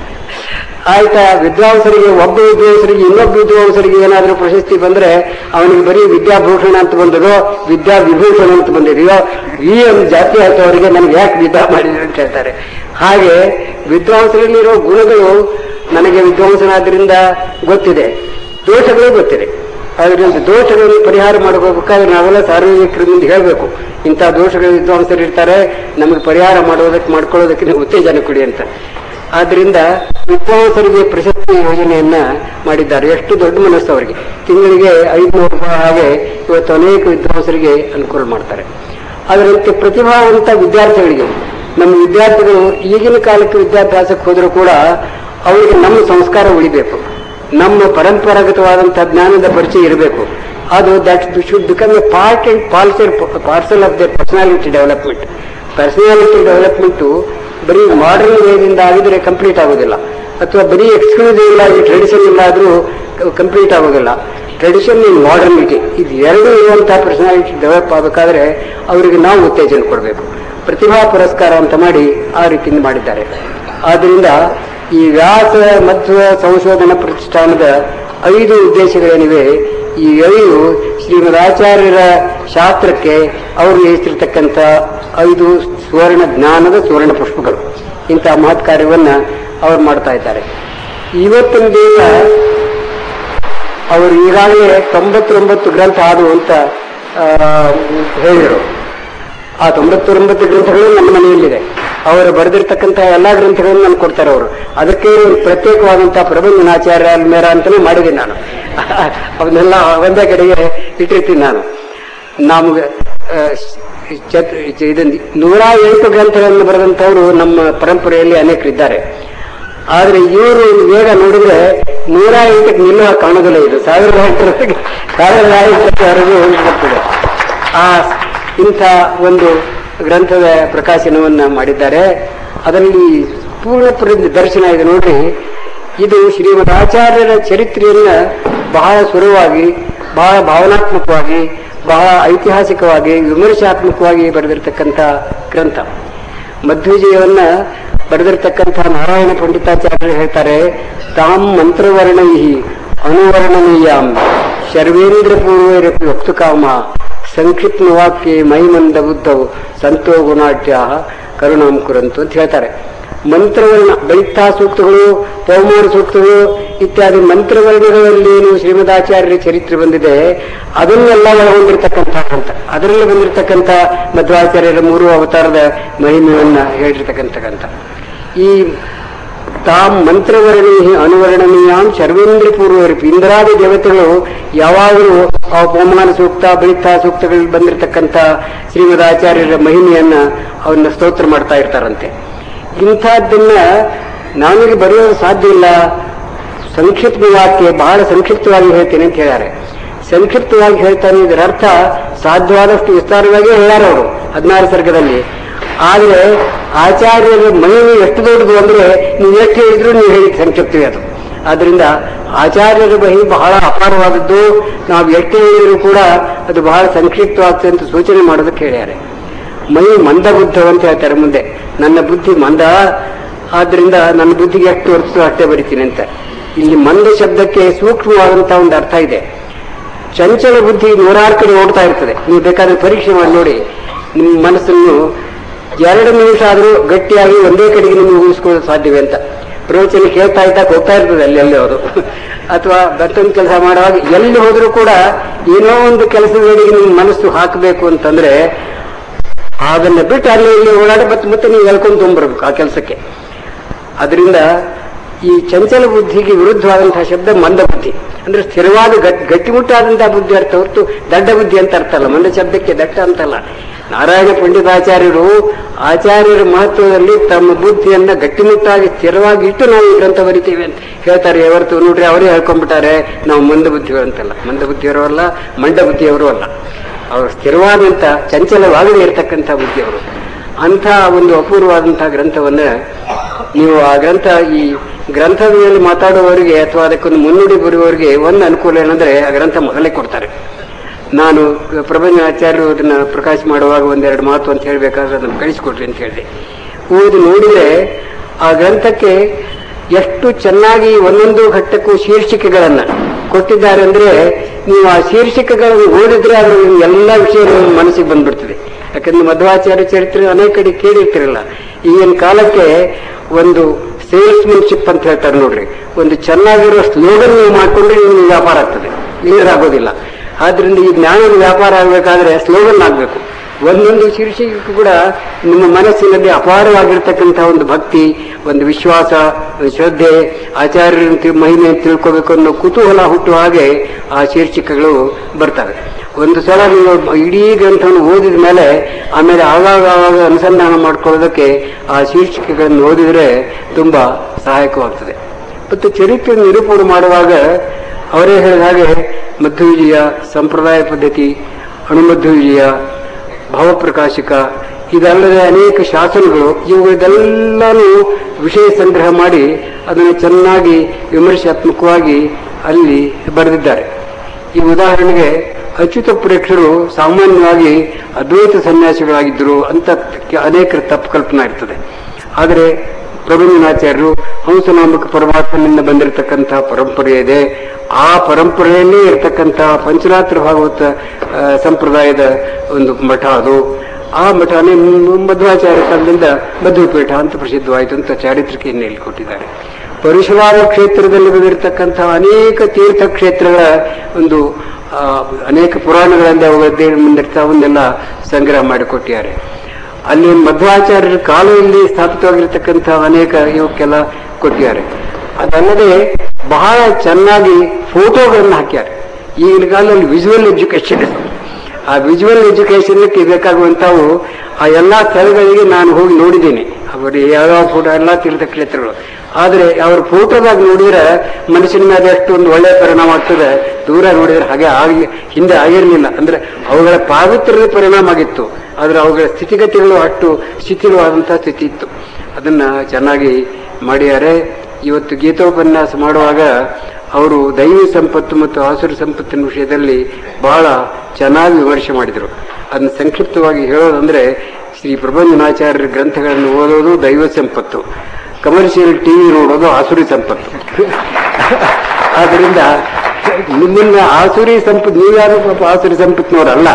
ಆಯ್ತಾ ವಿದ್ವಾಂಸರಿಗೆ ಒಬ್ಬ ವಿದ್ವಾಂಸರಿಗೆ ಇನ್ನೊಬ್ಬ ವಿದ್ವಾಂಸರಿಗೆ ಏನಾದರೂ ಪ್ರಶಸ್ತಿ ಬಂದ್ರೆ ಅವನಿಗೆ ಬರೀ ವಿದ್ಯಾಭೂಷಣ ಅಂತ ಬಂದದೋ ವಿದ್ಯಾ ವಿಭೂಷಣ ಅಂತ ಬಂದಿದೆಯೋ ಈ ಒಂದು ಜಾತಿ ಆಯ್ತು ಅವರಿಗೆ ನನ್ಗೆ ಯಾಕೆ ವಿದ್ಯಾ ಮಾಡಿದ್ರು ಅಂತ ಹೇಳ್ತಾರೆ ಹಾಗೆ ವಿದ್ವಾಂಸರಲ್ಲಿರೋ ಗುಣಗಳು ನನಗೆ ವಿದ್ವಾಂಸನಾದ್ರಿಂದ ಗೊತ್ತಿದೆ ದೋಷಗಳು ಗೊತ್ತಿದೆ ಅದರಿಂದ ದೋಷಗಳನ್ನು ಪರಿಹಾರ ಮಾಡಬೇಕಾದ್ರೆ ನಾವೆಲ್ಲ ಸಾರ್ವಜನಿಕರ ಮುಂದೆ ಹೇಳಬೇಕು ಇಂಥ ದೋಷಗಳು ವಿದ್ವಾಂಸರು ಇರ್ತಾರೆ ನಮಗೆ ಪರಿಹಾರ ಮಾಡೋದಕ್ಕೆ ಮಾಡ್ಕೊಳ್ಳೋದಕ್ಕೆ ನೀವು ಉತ್ತೇಜನ ಕೊಡಿ ಅಂತ ಆದ್ರಿಂದ ವಿದ್ವಾಂಸರಿಗೆ ಪ್ರಶಸ್ತಿ ಯೋಜನೆಯನ್ನ ಮಾಡಿದ್ದಾರೆ ಎಷ್ಟು ದೊಡ್ಡ ಮನಸ್ಸು ಅವರಿಗೆ ತಿಂಗಳಿಗೆ ಐದುನೂರು ರೂಪಾಯಿ ಹಾಗೆ ಇವತ್ತು ಅನೇಕ ವಿದ್ವಾಂಸರಿಗೆ ಅನುಕೂಲ ಮಾಡ್ತಾರೆ ಅದರಂತೆ ಪ್ರತಿಭಾವಂತ ವಿದ್ಯಾರ್ಥಿಗಳಿಗೆ ನಮ್ಮ ವಿದ್ಯಾರ್ಥಿಗಳು ಈಗಿನ ಕಾಲಕ್ಕೆ ವಿದ್ಯಾಭ್ಯಾಸಕ್ಕೆ ಹೋದರೂ ಕೂಡ ಅವರಿಗೆ ನಮ್ಮ ಸಂಸ್ಕಾರ ಉಳಿಬೇಕು ನಮ್ಮ ಪರಂಪರಾಗತವಾದಂತಹ ಜ್ಞಾನದ ಪರಿಚಯ ಇರಬೇಕು ಅದು that should become a part and parcel parcel of the personality development personality development ಬರೀ ಮಾಡರ್ನ್ ವೇದಿಂದ ಆಗಿದ್ರೆ ಕಂಪ್ಲೀಟ್ ಆಗೋದಿಲ್ಲ ಅಥವಾ ಬರೀ ಎಕ್ಸ್ಕ್ಲೂಸಿವ್ ಇಲ್ಲ ಈ ಟ್ರೆಡಿಷನ್ ಇಲ್ಲ ಆದ್ರೂ ಕಂಪ್ಲೀಟ್ ಆಗೋದಿಲ್ಲ ಟ್ರೆಡಿಷನ್ ಇನ್ ಮಾಡರ್ನಿಟಿ ಇದು ಎರಡು ಇರುವಂತಹ ಪರ್ಸನಾಲಿಟಿ ಡೆವಲಪ್ ಆಗಬೇಕಾದ್ರೆ ಅವರಿಗೆ ನಾವು ಉತ್ತೇಜನ ಕೊಡಬೇಕು ಪ್ರತಿಭಾ ಪುರಸ್ಕಾರ ಅಂತ ಮಾಡಿ ಆ ರೀತಿಯಿಂದ ಮಾಡಿದ್ದಾರೆ ಆದ್ರಿಂದ ಈ ವ್ಯಾಸ ಮಧ್ವ ಸಂಶೋಧನಾ ಪ್ರತಿಷ್ಠಾನದ ಐದು ಉದ್ದೇಶಗಳೇನಿವೆ ಈ ಐದು ಶ್ರೀಮದ್ ಆಚಾರ್ಯರ ಶಾಸ್ತ್ರಕ್ಕೆ ಅವರು ವಹಿಸಿರ್ತಕ್ಕಂಥ ಐದು ಸುವರ್ಣ ಜ್ಞಾನದ ಸುವರ್ಣ ಪುಷ್ಪಗಳು ಇಂತಹ ಮಹತ್ ಕಾರ್ಯವನ್ನ ಅವರು ಮಾಡ್ತಾ ಇದ್ದಾರೆ ಇವತ್ತಿನ ದಿವಸ ಅವರು ಈಗಾಗಲೇ ತೊಂಬತ್ತೊಂಬತ್ತು ಗ್ರಂಥ ಆದವು ಅಂತ ಆ, ಹೇಳಿದರು ಆ ತೊಂಬತ್ತೊಂಬತ್ತು ಗ್ರಂಥಗಳು ನಮ್ಮ ಮನೆಯಲ್ಲಿದೆ ಅವರು ಬರೆದಿರ್ತಕ್ಕಂತಹ ಎಲ್ಲಾ ಗ್ರಂಥಗಳನ್ನು ನಾನು ಕೊಡ್ತಾರೆ ಅವರು ಅದಕ್ಕೆ ಒಂದು ಪ್ರತ್ಯೇಕವಾದಂತಹ ಪ್ರಬಂಧನಾಚಾರ್ಯ ಮೇರ ಅಂತಾನೆ ಮಾಡಿದ್ದೀನಿ ನಾನು ಅವನ್ನೆಲ್ಲ ಒಂದೇ ಕಡೆಗೆ ಇಟ್ಟಿರ್ತೀನಿ ನಾನು ನಮ್ಗೆ ಆ, ಚತ್- ಇದು ನೂರ ಎಂಟು ಗ್ರಂಥಗಳನ್ನು ಬರೆದಂಥವರು ನಮ್ಮ ಪರಂಪರೆಯಲ್ಲಿ ಅನೇಕರಿದ್ದಾರೆ ಆದ್ರೆ ಇವರು ವೇಗ ನೋಡಿದ್ರೆ ನೂರ ಎಂಟಕ್ಕೆ ನಿಲ್ಲುವ ಕಾಣೋದಿಲ್ಲ ಇದು ಸಾವಿರದ ಎಂಟರವರೆಗೆ ಸಾವಿರದ ಎಂಟರವರೆಗೂ ಹೋಗಿರ್ತದೆ ಆ ಇಂಥ ಒಂದು ಗ್ರಂಥದ ಪ್ರಕಾಶನವನ್ನ ಮಾಡಿದ್ದಾರೆ ಅದರಲ್ಲಿ ಪೂರ್ಣ ಪ್ರ- ದರ್ಶನ ಇದೆ ನೋಡ್ರಿ ಇದು ಶ್ರೀಮದ್ ಆಚಾರ್ಯರ ಚರಿತ್ರೆಯನ್ನ ಬಹಳ ಸುರವಾಗಿ ಬಹಳ ಭಾವನಾತ್ಮಕವಾಗಿ ಬಹಳ ಐತಿಹಾಸಿಕವಾಗಿ ವಿಮರ್ಶಾತ್ಮಕವಾಗಿ ಬರೆದಿರ್ತಕ್ಕಂಥ ಗ್ರಂಥ ಮಧ್ವಿಜಯವನ್ನ ಬರೆದಿರ್ತಕ್ಕಂಥ ನಾರಾಯಣ ಪಂಡಿತಾಚಾರ್ಯರು ಹೇಳ್ತಾರೆ ತಾಂ ಮಂತ್ರವರ್ಣೈ ಅನುವರ್ಣನೀಯಾಂ ಶರ್ವೇಂದ್ರ ಪೂರ್ವೈರಪಿ ವಕ್ತುಕಾಮ ಸಂಕ್ಷಿಪ್ತ ವಾಕ್ಯೆ ಮೈಮಂದ ಬುದ್ಧವು ಸಂತೋ ಗುಣಾಟ್ಯ ಕರುಣಾಂ ಕುರಂತು ಅಂತ ಹೇಳ್ತಾರೆ ಮಂತ್ರವರ್ಣ ಬೈತಾ ಸೂಕ್ತಗಳು ಪೌಮಾರ ಸೂಕ್ತಗಳು ಇತ್ಯಾದಿ ಮಂತ್ರವರ್ಣಗಳಲ್ಲಿ ಏನು ಶ್ರೀಮದಾಚಾರ್ಯರ ಚರಿತ್ರೆ ಬಂದಿದೆ ಅದನ್ನೆಲ್ಲ ಒಳಗೊಂಡಿರ್ತಕ್ಕಂಥ ಗ್ರಂಥ ಅದರಲ್ಲಿ ಬಂದಿರತಕ್ಕಂಥ ಮಧ್ವಾಚಾರ್ಯರ ಮೂರು ಅವತಾರದ ಮಹಿಮೆಯನ್ನ ಹೇಳಿರ್ತಕ್ಕಂಥ ಗ್ರಂಥ ಈ ತಾಂ ಮಂತ್ರವರ್ಣಿ ಅನುವರ್ಣನೀಯಾಂ ಸರ್ವೇಂದ್ರ ಪೂರ್ವರಿಪಿ ಇಂದ್ರಾದಿ ದೇವತೆಗಳು ಯಾವಾಗಲೂ ಆ ಪೌಮಾನ ಸೂಕ್ತ ಬಳಿತ ಸೂಕ್ತಗಳಲ್ಲಿ ಬಂದಿರತಕ್ಕಂಥ ಶ್ರೀಮದ್ ಆಚಾರ್ಯರ ಮಹಿಮೆಯನ್ನ ಅವನ್ನ ಸ್ತೋತ್ರ ಮಾಡ್ತಾ ಇರ್ತಾರಂತೆ ಇಂಥದ್ದನ್ನ ನಮಗೆ ಬರೆಯೋದು ಸಾಧ್ಯ ಇಲ್ಲ ಸಂಕ್ಷಿಪ್ತ ವಾಕ್ಯ ಬಹಳ ಸಂಕ್ಷಿಪ್ತವಾಗಿ ಹೇಳ್ತೇನೆ ಅಂತ ಹೇಳ್ಯಾರೆ ಸಂಕ್ಷಿಪ್ತವಾಗಿ ಹೇಳ್ತಾನೆ ಇದರ ಅರ್ಥ ಸಾಧ್ಯವಾದಷ್ಟು ವಿಸ್ತಾರವಾಗಿ ಹೇಳ್ಯಾರ ಅವರು ಹದಿನಾರು ಸರ್ಗದಲ್ಲಿ ಆದ್ರೆ ಆಚಾರ್ಯರ ಮಹಿಮೆ ಎಷ್ಟು ದೊಡ್ಡದು ಅಂದ್ರೆ ನೀವು ಎಷ್ಟು ಹೇಳಿದ್ರು ನೀವು ಹೇಳಿ ಸಂಕ್ಷಿಪ್ತವೇ ಅದು ಆದ್ರಿಂದ ಆಚಾರ್ಯರ ಮಹಿಮೆ ಬಹಳ ಅಪಾರವಾದದ್ದು ನಾವು ಎಷ್ಟು ಹೇಳಿದ್ರು ಕೂಡ ಅದು ಬಹಳ ಸಂಕ್ಷಿಪ್ತವಾಗ್ತದೆ ಅಂತ ಸೂಚನೆ ಮಾಡೋದಕ್ಕೆ ಹೇಳ್ಯಾರೆ ಮೈ ಮಂದ ಬುದ್ಧವಂತ ಹೇಳ್ತಾರೆ ಮುಂದೆ ನನ್ನ ಬುದ್ಧಿ ಮಂದ ಆದ್ರಿಂದ ನನ್ನ ಬುದ್ಧಿಗೆ ಎಷ್ಟು ವರ್ತಿಸೋ ಅಷ್ಟೇ ಬರಿತೀನಿ ಅಂತ ಇಲ್ಲಿ ಮಂದ ಶಬ್ದಕ್ಕೆ ಸೂಕ್ಷ್ಮವಾದಂತಹ ಒಂದು ಅರ್ಥ ಇದೆ ಚಂಚಲ ಬುದ್ಧಿ ನೂರಾರು ಕಡೆ ಓಡ್ತಾ ಇರ್ತದೆ ನೀವು ಬೇಕಾದ್ರೆ ಪರೀಕ್ಷೆ ಮಾಡಿ ನೋಡಿ ನಿಮ್ಮ ಮನಸ್ಸನ್ನು ಎರಡು ನಿಮಿಷ ಆದರೂ ಗಟ್ಟಿಯಾಗಿ ಒಂದೇ ಕಡೆಗೆ ನಿಮಗೆ ಊಹಿಸ್ಕೊಳ್ಳೋದು ಸಾಧ್ಯವೇ ಅಂತ ಪ್ರವಚನ ಕೇಳ್ತಾ ಇದ್ದಾಗ ಹೋಗ್ತಾ ಇರ್ತದೆ ಅಲ್ಲಿ ಎಲ್ಲಿ ಅವರು ಅಥವಾ ಮತ್ತೊಂದು ಕೆಲಸ ಮಾಡುವಾಗ ಎಲ್ಲಿ ಹೋದ್ರೂ ಕೂಡ ಏನೋ ಒಂದು ಕೆಲಸಗಳಿಗೆ ನಿಮ್ಮ ಮನಸ್ಸು ಹಾಕಬೇಕು ಅಂತಂದ್ರೆ ಅದನ್ನ ಬಿಟ್ಟು ಅಲ್ಲಿ ಇಲ್ಲಿ ಓಡಾಡಿ ಮತ್ತೆ ಮತ್ತೆ ನೀವು ಎಳ್ಕೊಂಡು ತೊಗೊಂಡ್ಬರ್ಬೇಕು ಆ ಕೆಲಸಕ್ಕೆ ಅದರಿಂದ ಈ ಚಂಚಲ ಬುದ್ಧಿಗೆ ವಿರುದ್ಧವಾದಂತಹ ಶಬ್ದ ಮಂದ ಬುದ್ಧಿ ಅಂದ್ರೆ ಸ್ಥಿರವಾದ ಗಟ್ ಗಟ್ಟಿಮುಟ್ಟಾದಂತಹ ಬುದ್ಧಿ ಅರ್ಥ ಹೊರತು ದಡ್ಡ ಬುದ್ಧಿ ಅಂತ ಅರ್ಥ ಅಲ್ಲ ಮಂದ ಶಬ್ದಕ್ಕೆ ದಟ್ಟ ಅಂತಲ್ಲ ನಾರಾಯಣ ಪಂಡಿತಾಚಾರ್ಯರು ಆಚಾರ್ಯರ ಮಹತ್ವದಲ್ಲಿ ತಮ್ಮ ಬುದ್ಧಿಯನ್ನ ಗಟ್ಟಿಮುಟ್ಟಾಗಿ ಸ್ಥಿರವಾಗಿ ಇಟ್ಟು ನಾವು ಈ ಗ್ರಂಥ ಬರಿತೇವೆ ಅಂತ ಹೇಳ್ತಾರೆ ಯಾವತ್ತು ನೋಡ್ರಿ ಅವರೇ ಹೇಳ್ಕೊಂಡ್ಬಿಟ್ಟಾರೆ ನಾವು ಮಂದ ಬುದ್ಧಿಗಳು ಅಂತಲ್ಲ ಮಂದ ಬುದ್ಧಿಯವರು ಅಲ್ಲ ಮಂಡ ಬುದ್ಧಿಯವರು ಅಲ್ಲ ಅವರು ಸ್ಥಿರವಾದಂತ ಚಂಚಲವಾಗದೇ ಇರತಕ್ಕಂಥ ಬುದ್ಧಿಯವರು ಅಂಥ ಒಂದು ಅಪೂರ್ವವಾದಂತಹ ಗ್ರಂಥವನ್ನ ನೀವು ಆ ಗ್ರಂಥ ಈ ಗ್ರಂಥದ ಮೇಲೆ ಮಾತಾಡುವವರಿಗೆ ಅಥವಾ ಅದಕ್ಕೊಂದು ಮುನ್ನುಡಿ ಬರುವವರಿಗೆ ಒಂದು ಅನುಕೂಲ ಏನಂದ್ರೆ ಆ ಗ್ರಂಥ ಮೊದಲೇ ಕೊಡ್ತಾರೆ ನಾನು ಪ್ರಬಂಧ ಆಚಾರ್ಯರು ಅದನ್ನ ಪ್ರಕಾಶ ಮಾಡುವಾಗ ಒಂದೆರಡು ಮಾತು ಅಂತ ಹೇಳ್ಬೇಕಾದ್ರೆ ಅದನ್ನು ಕಳಿಸಿಕೊಡ್ರಿ ಅಂತ ಹೇಳಿದೆ ಓದಿ ನೋಡಿದ್ರೆ ಆ ಗ್ರಂಥಕ್ಕೆ ಎಷ್ಟು ಚೆನ್ನಾಗಿ ಒಂದೊಂದು ಘಟ್ಟಕ್ಕೂ ಶೀರ್ಷಿಕೆಗಳನ್ನ ಕೊಟ್ಟಿದ್ದಾರೆ ಅಂದ್ರೆ ನೀವು ಆ ಶೀರ್ಷಿಕೆಗಳನ್ನು ಓದಿದ್ರೆ ಅದರ ಎಲ್ಲ ವಿಷಯ ನಿಮ್ಮ ಮನಸ್ಸಿಗೆ ಬಂದ್ಬಿಡ್ತದೆ ಯಾಕಂದ್ರೆ ಮಧ್ವಾಚಾರ್ಯ ಚರಿತ್ರೆ ಅನೇಕ ಕಡೆ ಕೇಳಿರ್ತಿರಲ್ಲ ಈಗಿನ ಕಾಲಕ್ಕೆ ಒಂದು ಸೇಲ್ಸ್ಮನ್ಶಿಪ್ ಅಂತ ಹೇಳ್ತಾರೆ ನೋಡ್ರಿ ಒಂದು ಚೆನ್ನಾಗಿರೋ ಸ್ಲೋಗನ್ ನೀವು ಮಾಡ್ಕೊಂಡ್ರೆ ನಿಮ್ಗೆ ವ್ಯಾಪಾರ ಆಗ್ತದೆ ಇಲ್ಲದ್ರೆ ಆಗೋದಿಲ್ಲ ಆದ್ರಿಂದ ಈ ಜ್ಞಾನದ ವ್ಯಾಪಾರ ಆಗಬೇಕಾದ್ರೆ ಸ್ಲೋಗನ್ ಆಗಬೇಕು ಒಂದೊಂದು ಶೀರ್ಷಿಕೆ ಕೂಡ ನಿಮ್ಮ ಮನಸ್ಸಿನಲ್ಲಿ ಅಪಾರವಾಗಿರ್ತಕ್ಕಂತಹ ಒಂದು ಭಕ್ತಿ ಒಂದು ವಿಶ್ವಾಸ ಒಂದು ಶ್ರದ್ಧೆ ಆಚಾರ್ಯರ ತಿ- ಮಹಿಮೆ ತಿಳ್ಕೋಬೇಕು ಅನ್ನೋ ಕುತೂಹಲ ಹುಟ್ಟುವ ಹಾಗೆ ಆ ಶೀರ್ಷಿಕೆಗಳು ಬರ್ತವೆ ಒಂದು ಸಲ ನೀವು ಇಡೀ ಗ್ರಂಥವನ್ನು ಓದಿದ ಮೇಲೆ ಆಮೇಲೆ ಆಗಾಗ ಆಗಾಗ ಅನುಸಂಧಾನ ಮಾಡ್ಕೊಳ್ಳೋದಕ್ಕೆ ಆ ಶೀರ್ಷಿಕೆಗಳನ್ನು ಓದಿದ್ರೆ ತುಂಬಾ ಸಹಾಯಕವಾಗ್ತದೆ ಮತ್ತು ಚರಿತ್ರೆ ನಿರೂಪಣೆ ಮಾಡುವಾಗ ಅವರೇ ಹೇಳಿದ ಹಾಗೆ ಮಧ್ವವಿಜಯ ಸಂಪ್ರದಾಯ ಪದ್ಧತಿ ಅಣುಮಧ್ವ ವಿಜಯ ಭಾವಪ್ರಕಾಶಕ ಇದಲ್ಲದೆ ಅನೇಕ ಶಾಸನಗಳು ಇವುಗಳದೆಲ್ಲನೂ ವಿಷಯ ಸಂಗ್ರಹ ಮಾಡಿ ಅದನ್ನು ಚೆನ್ನಾಗಿ ವಿಮರ್ಶಾತ್ಮಕವಾಗಿ ಅಲ್ಲಿ ಬರೆದಿದ್ದಾರೆ ಈ ಉದಾಹರಣೆಗೆ ಅಚ್ಯುತ ಪ್ರೇಕ್ಷರು ಸಾಮಾನ್ಯವಾಗಿ ಅದ್ವೈತ ಸನ್ಯಾಸಿಗಳಾಗಿದ್ದರು ಅಂತ ಅನೇಕರ ತಪ್ಪು ಕಲ್ಪನಾ ಇರ್ತದೆ ಆದರೆ ಪ್ರಬಂಧನಾಚಾರ್ಯರು ಹಂಸನಾಮಕ ಪರಮಾತ್ಮನಿಂದ ಬಂದಿರತಕ್ಕಂತಹ ಪರಂಪರೆ ಇದೆ ಆ ಪರಂಪರೆಯಲ್ಲೇ ಇರತಕ್ಕಂತಹ ಪಂಚರಾತ್ರ ಭಾಗವತ ಆ, ಸಂಪ್ರದಾಯದ ಒಂದು ಮಠ ಅದು ಆ ಮಠನೇ ಮ್- ಮಧ್ವಾಚಾರ್ಯ ಕಾಲದಿಂದ ಮಧ್ವಪೀಠ ಅಂತ ಪ್ರಸಿದ್ಧವಾಯಿತು ಅಂತ ಚಾರಿತ್ರಿಕ ಹಿನ್ನೆಲೆ ಕೊಟ್ಟಿದ್ದಾರೆ ಪರಶುರಾಮ ಕ್ಷೇತ್ರದಲ್ಲಿ ಬಂದಿರತಕ್ಕಂತಹ ಅನೇಕ ತೀರ್ಥ ಕ್ಷೇತ್ರಗಳ ಒಂದು ಆ, ಅನೇಕ ಪುರಾಣಗಳಿಂದ ಅವುಗಳದ್ದೇ ಮುಂದಿರ್ತಾವನ್ನೆಲ್ಲ ಸಂಗ್ರಹ ಮಾಡಿಕೊಟ್ಟಿದ್ದಾರೆ ಅಲ್ಲಿ ಮಧ್ವಾಚಾರ್ಯರ ಕಾಲದಲ್ಲಿ ಸ್ಥಾಪಿತವಾಗಿರ್ತಕ್ಕಂಥ ಅನೇಕ ಇವಕ್ಕೆಲ್ಲ ಕೊಟ್ಟಿದ್ದಾರೆ ಅದಲ್ಲದೆ ಬಹಳ ಚೆನ್ನಾಗಿ ಫೋಟೋಗಳನ್ನು ಹಾಕ್ಯಾರೆ ಈಗಿನ ಕಾಲದಲ್ಲಿ ವಿಜುವಲ್ ಎಜುಕೇಶನ್ ಆ ವಿಜುವಲ್ ಎಜುಕೇಶನ್ಗೆ ಬೇಕಾಗುವಂಥವು ಆ ಎಲ್ಲಾ ಸ್ಥಳಗಳಿಗೆ ನಾನು ಹೋಗಿ ನೋಡಿದ್ದೀನಿ ಅವರು ಯಾವ್ಯಾವ ಫೋಟೋ ಎಲ್ಲಾ ತೀರ್ಥಕ್ಷೇತ್ರಗಳು ಆದ್ರೆ ಅವ್ರ ಫೋಟೋದಾಗ ನೋಡಿದ್ರೆ ಮನುಷ್ಯನ ಮೇಲೆ ಎಷ್ಟು ಒಂದು ಒಳ್ಳೆಯ ಪರಿಣಾಮ ಆಗ್ತದೆ ದೂರ ನೋಡಿದ್ರೆ ಹಾಗೆ ಆಗಲಿ ಹಿಂದೆ ಆಗಿರಲಿಲ್ಲ ಅಂದ್ರೆ ಅವುಗಳ ಪಾವಿತ್ರ್ಯದ ಪರಿಣಾಮ ಆಗಿತ್ತು ಆದ್ರೆ ಅವುಗಳ ಸ್ಥಿತಿಗತಿಗಳು ಅಷ್ಟು ಶಿಥಿಲವಾದಂತಹ ಸ್ಥಿತಿ ಇತ್ತು ಅದನ್ನ ಚೆನ್ನಾಗಿ ಮಾಡಿದ್ದಾರೆ ಇವತ್ತು ಗೀತೋಪನ್ಯಾಸ ಮಾಡುವಾಗ ಅವರು ದೈವಿ ಸಂಪತ್ತು ಮತ್ತು ಆಸುರ ಸಂಪತ್ತಿನ ವಿಷಯದಲ್ಲಿ ಬಹಳ ಚೆನ್ನಾಗಿ ವಿಮರ್ಶೆ ಮಾಡಿದರು ಅದನ್ನ ಸಂಕ್ಷಿಪ್ತವಾಗಿ ಹೇಳೋದಂದ್ರೆ ಶ್ರೀ ಪ್ರಬಂಧನಾಚಾರ್ಯರ ಗ್ರಂಥಗಳನ್ನು ಓದೋದು ದೈವ ಸಂಪತ್ತು ಕಮರ್ಷಿಯಲ್ ಟಿವಿ ನೋಡೋದು ಆಸುರಿ ಸಂಪತ್ತು ಆದ್ರಿಂದ ನಿಮ್ಮನ್ನ ಆಸುರಿ ಸಂಪತ್ತು ನೀವ್ಯಾರು ಪಾಪ ಆಸುರಿ ಸಂಪತ್ತಿನವರಲ್ಲ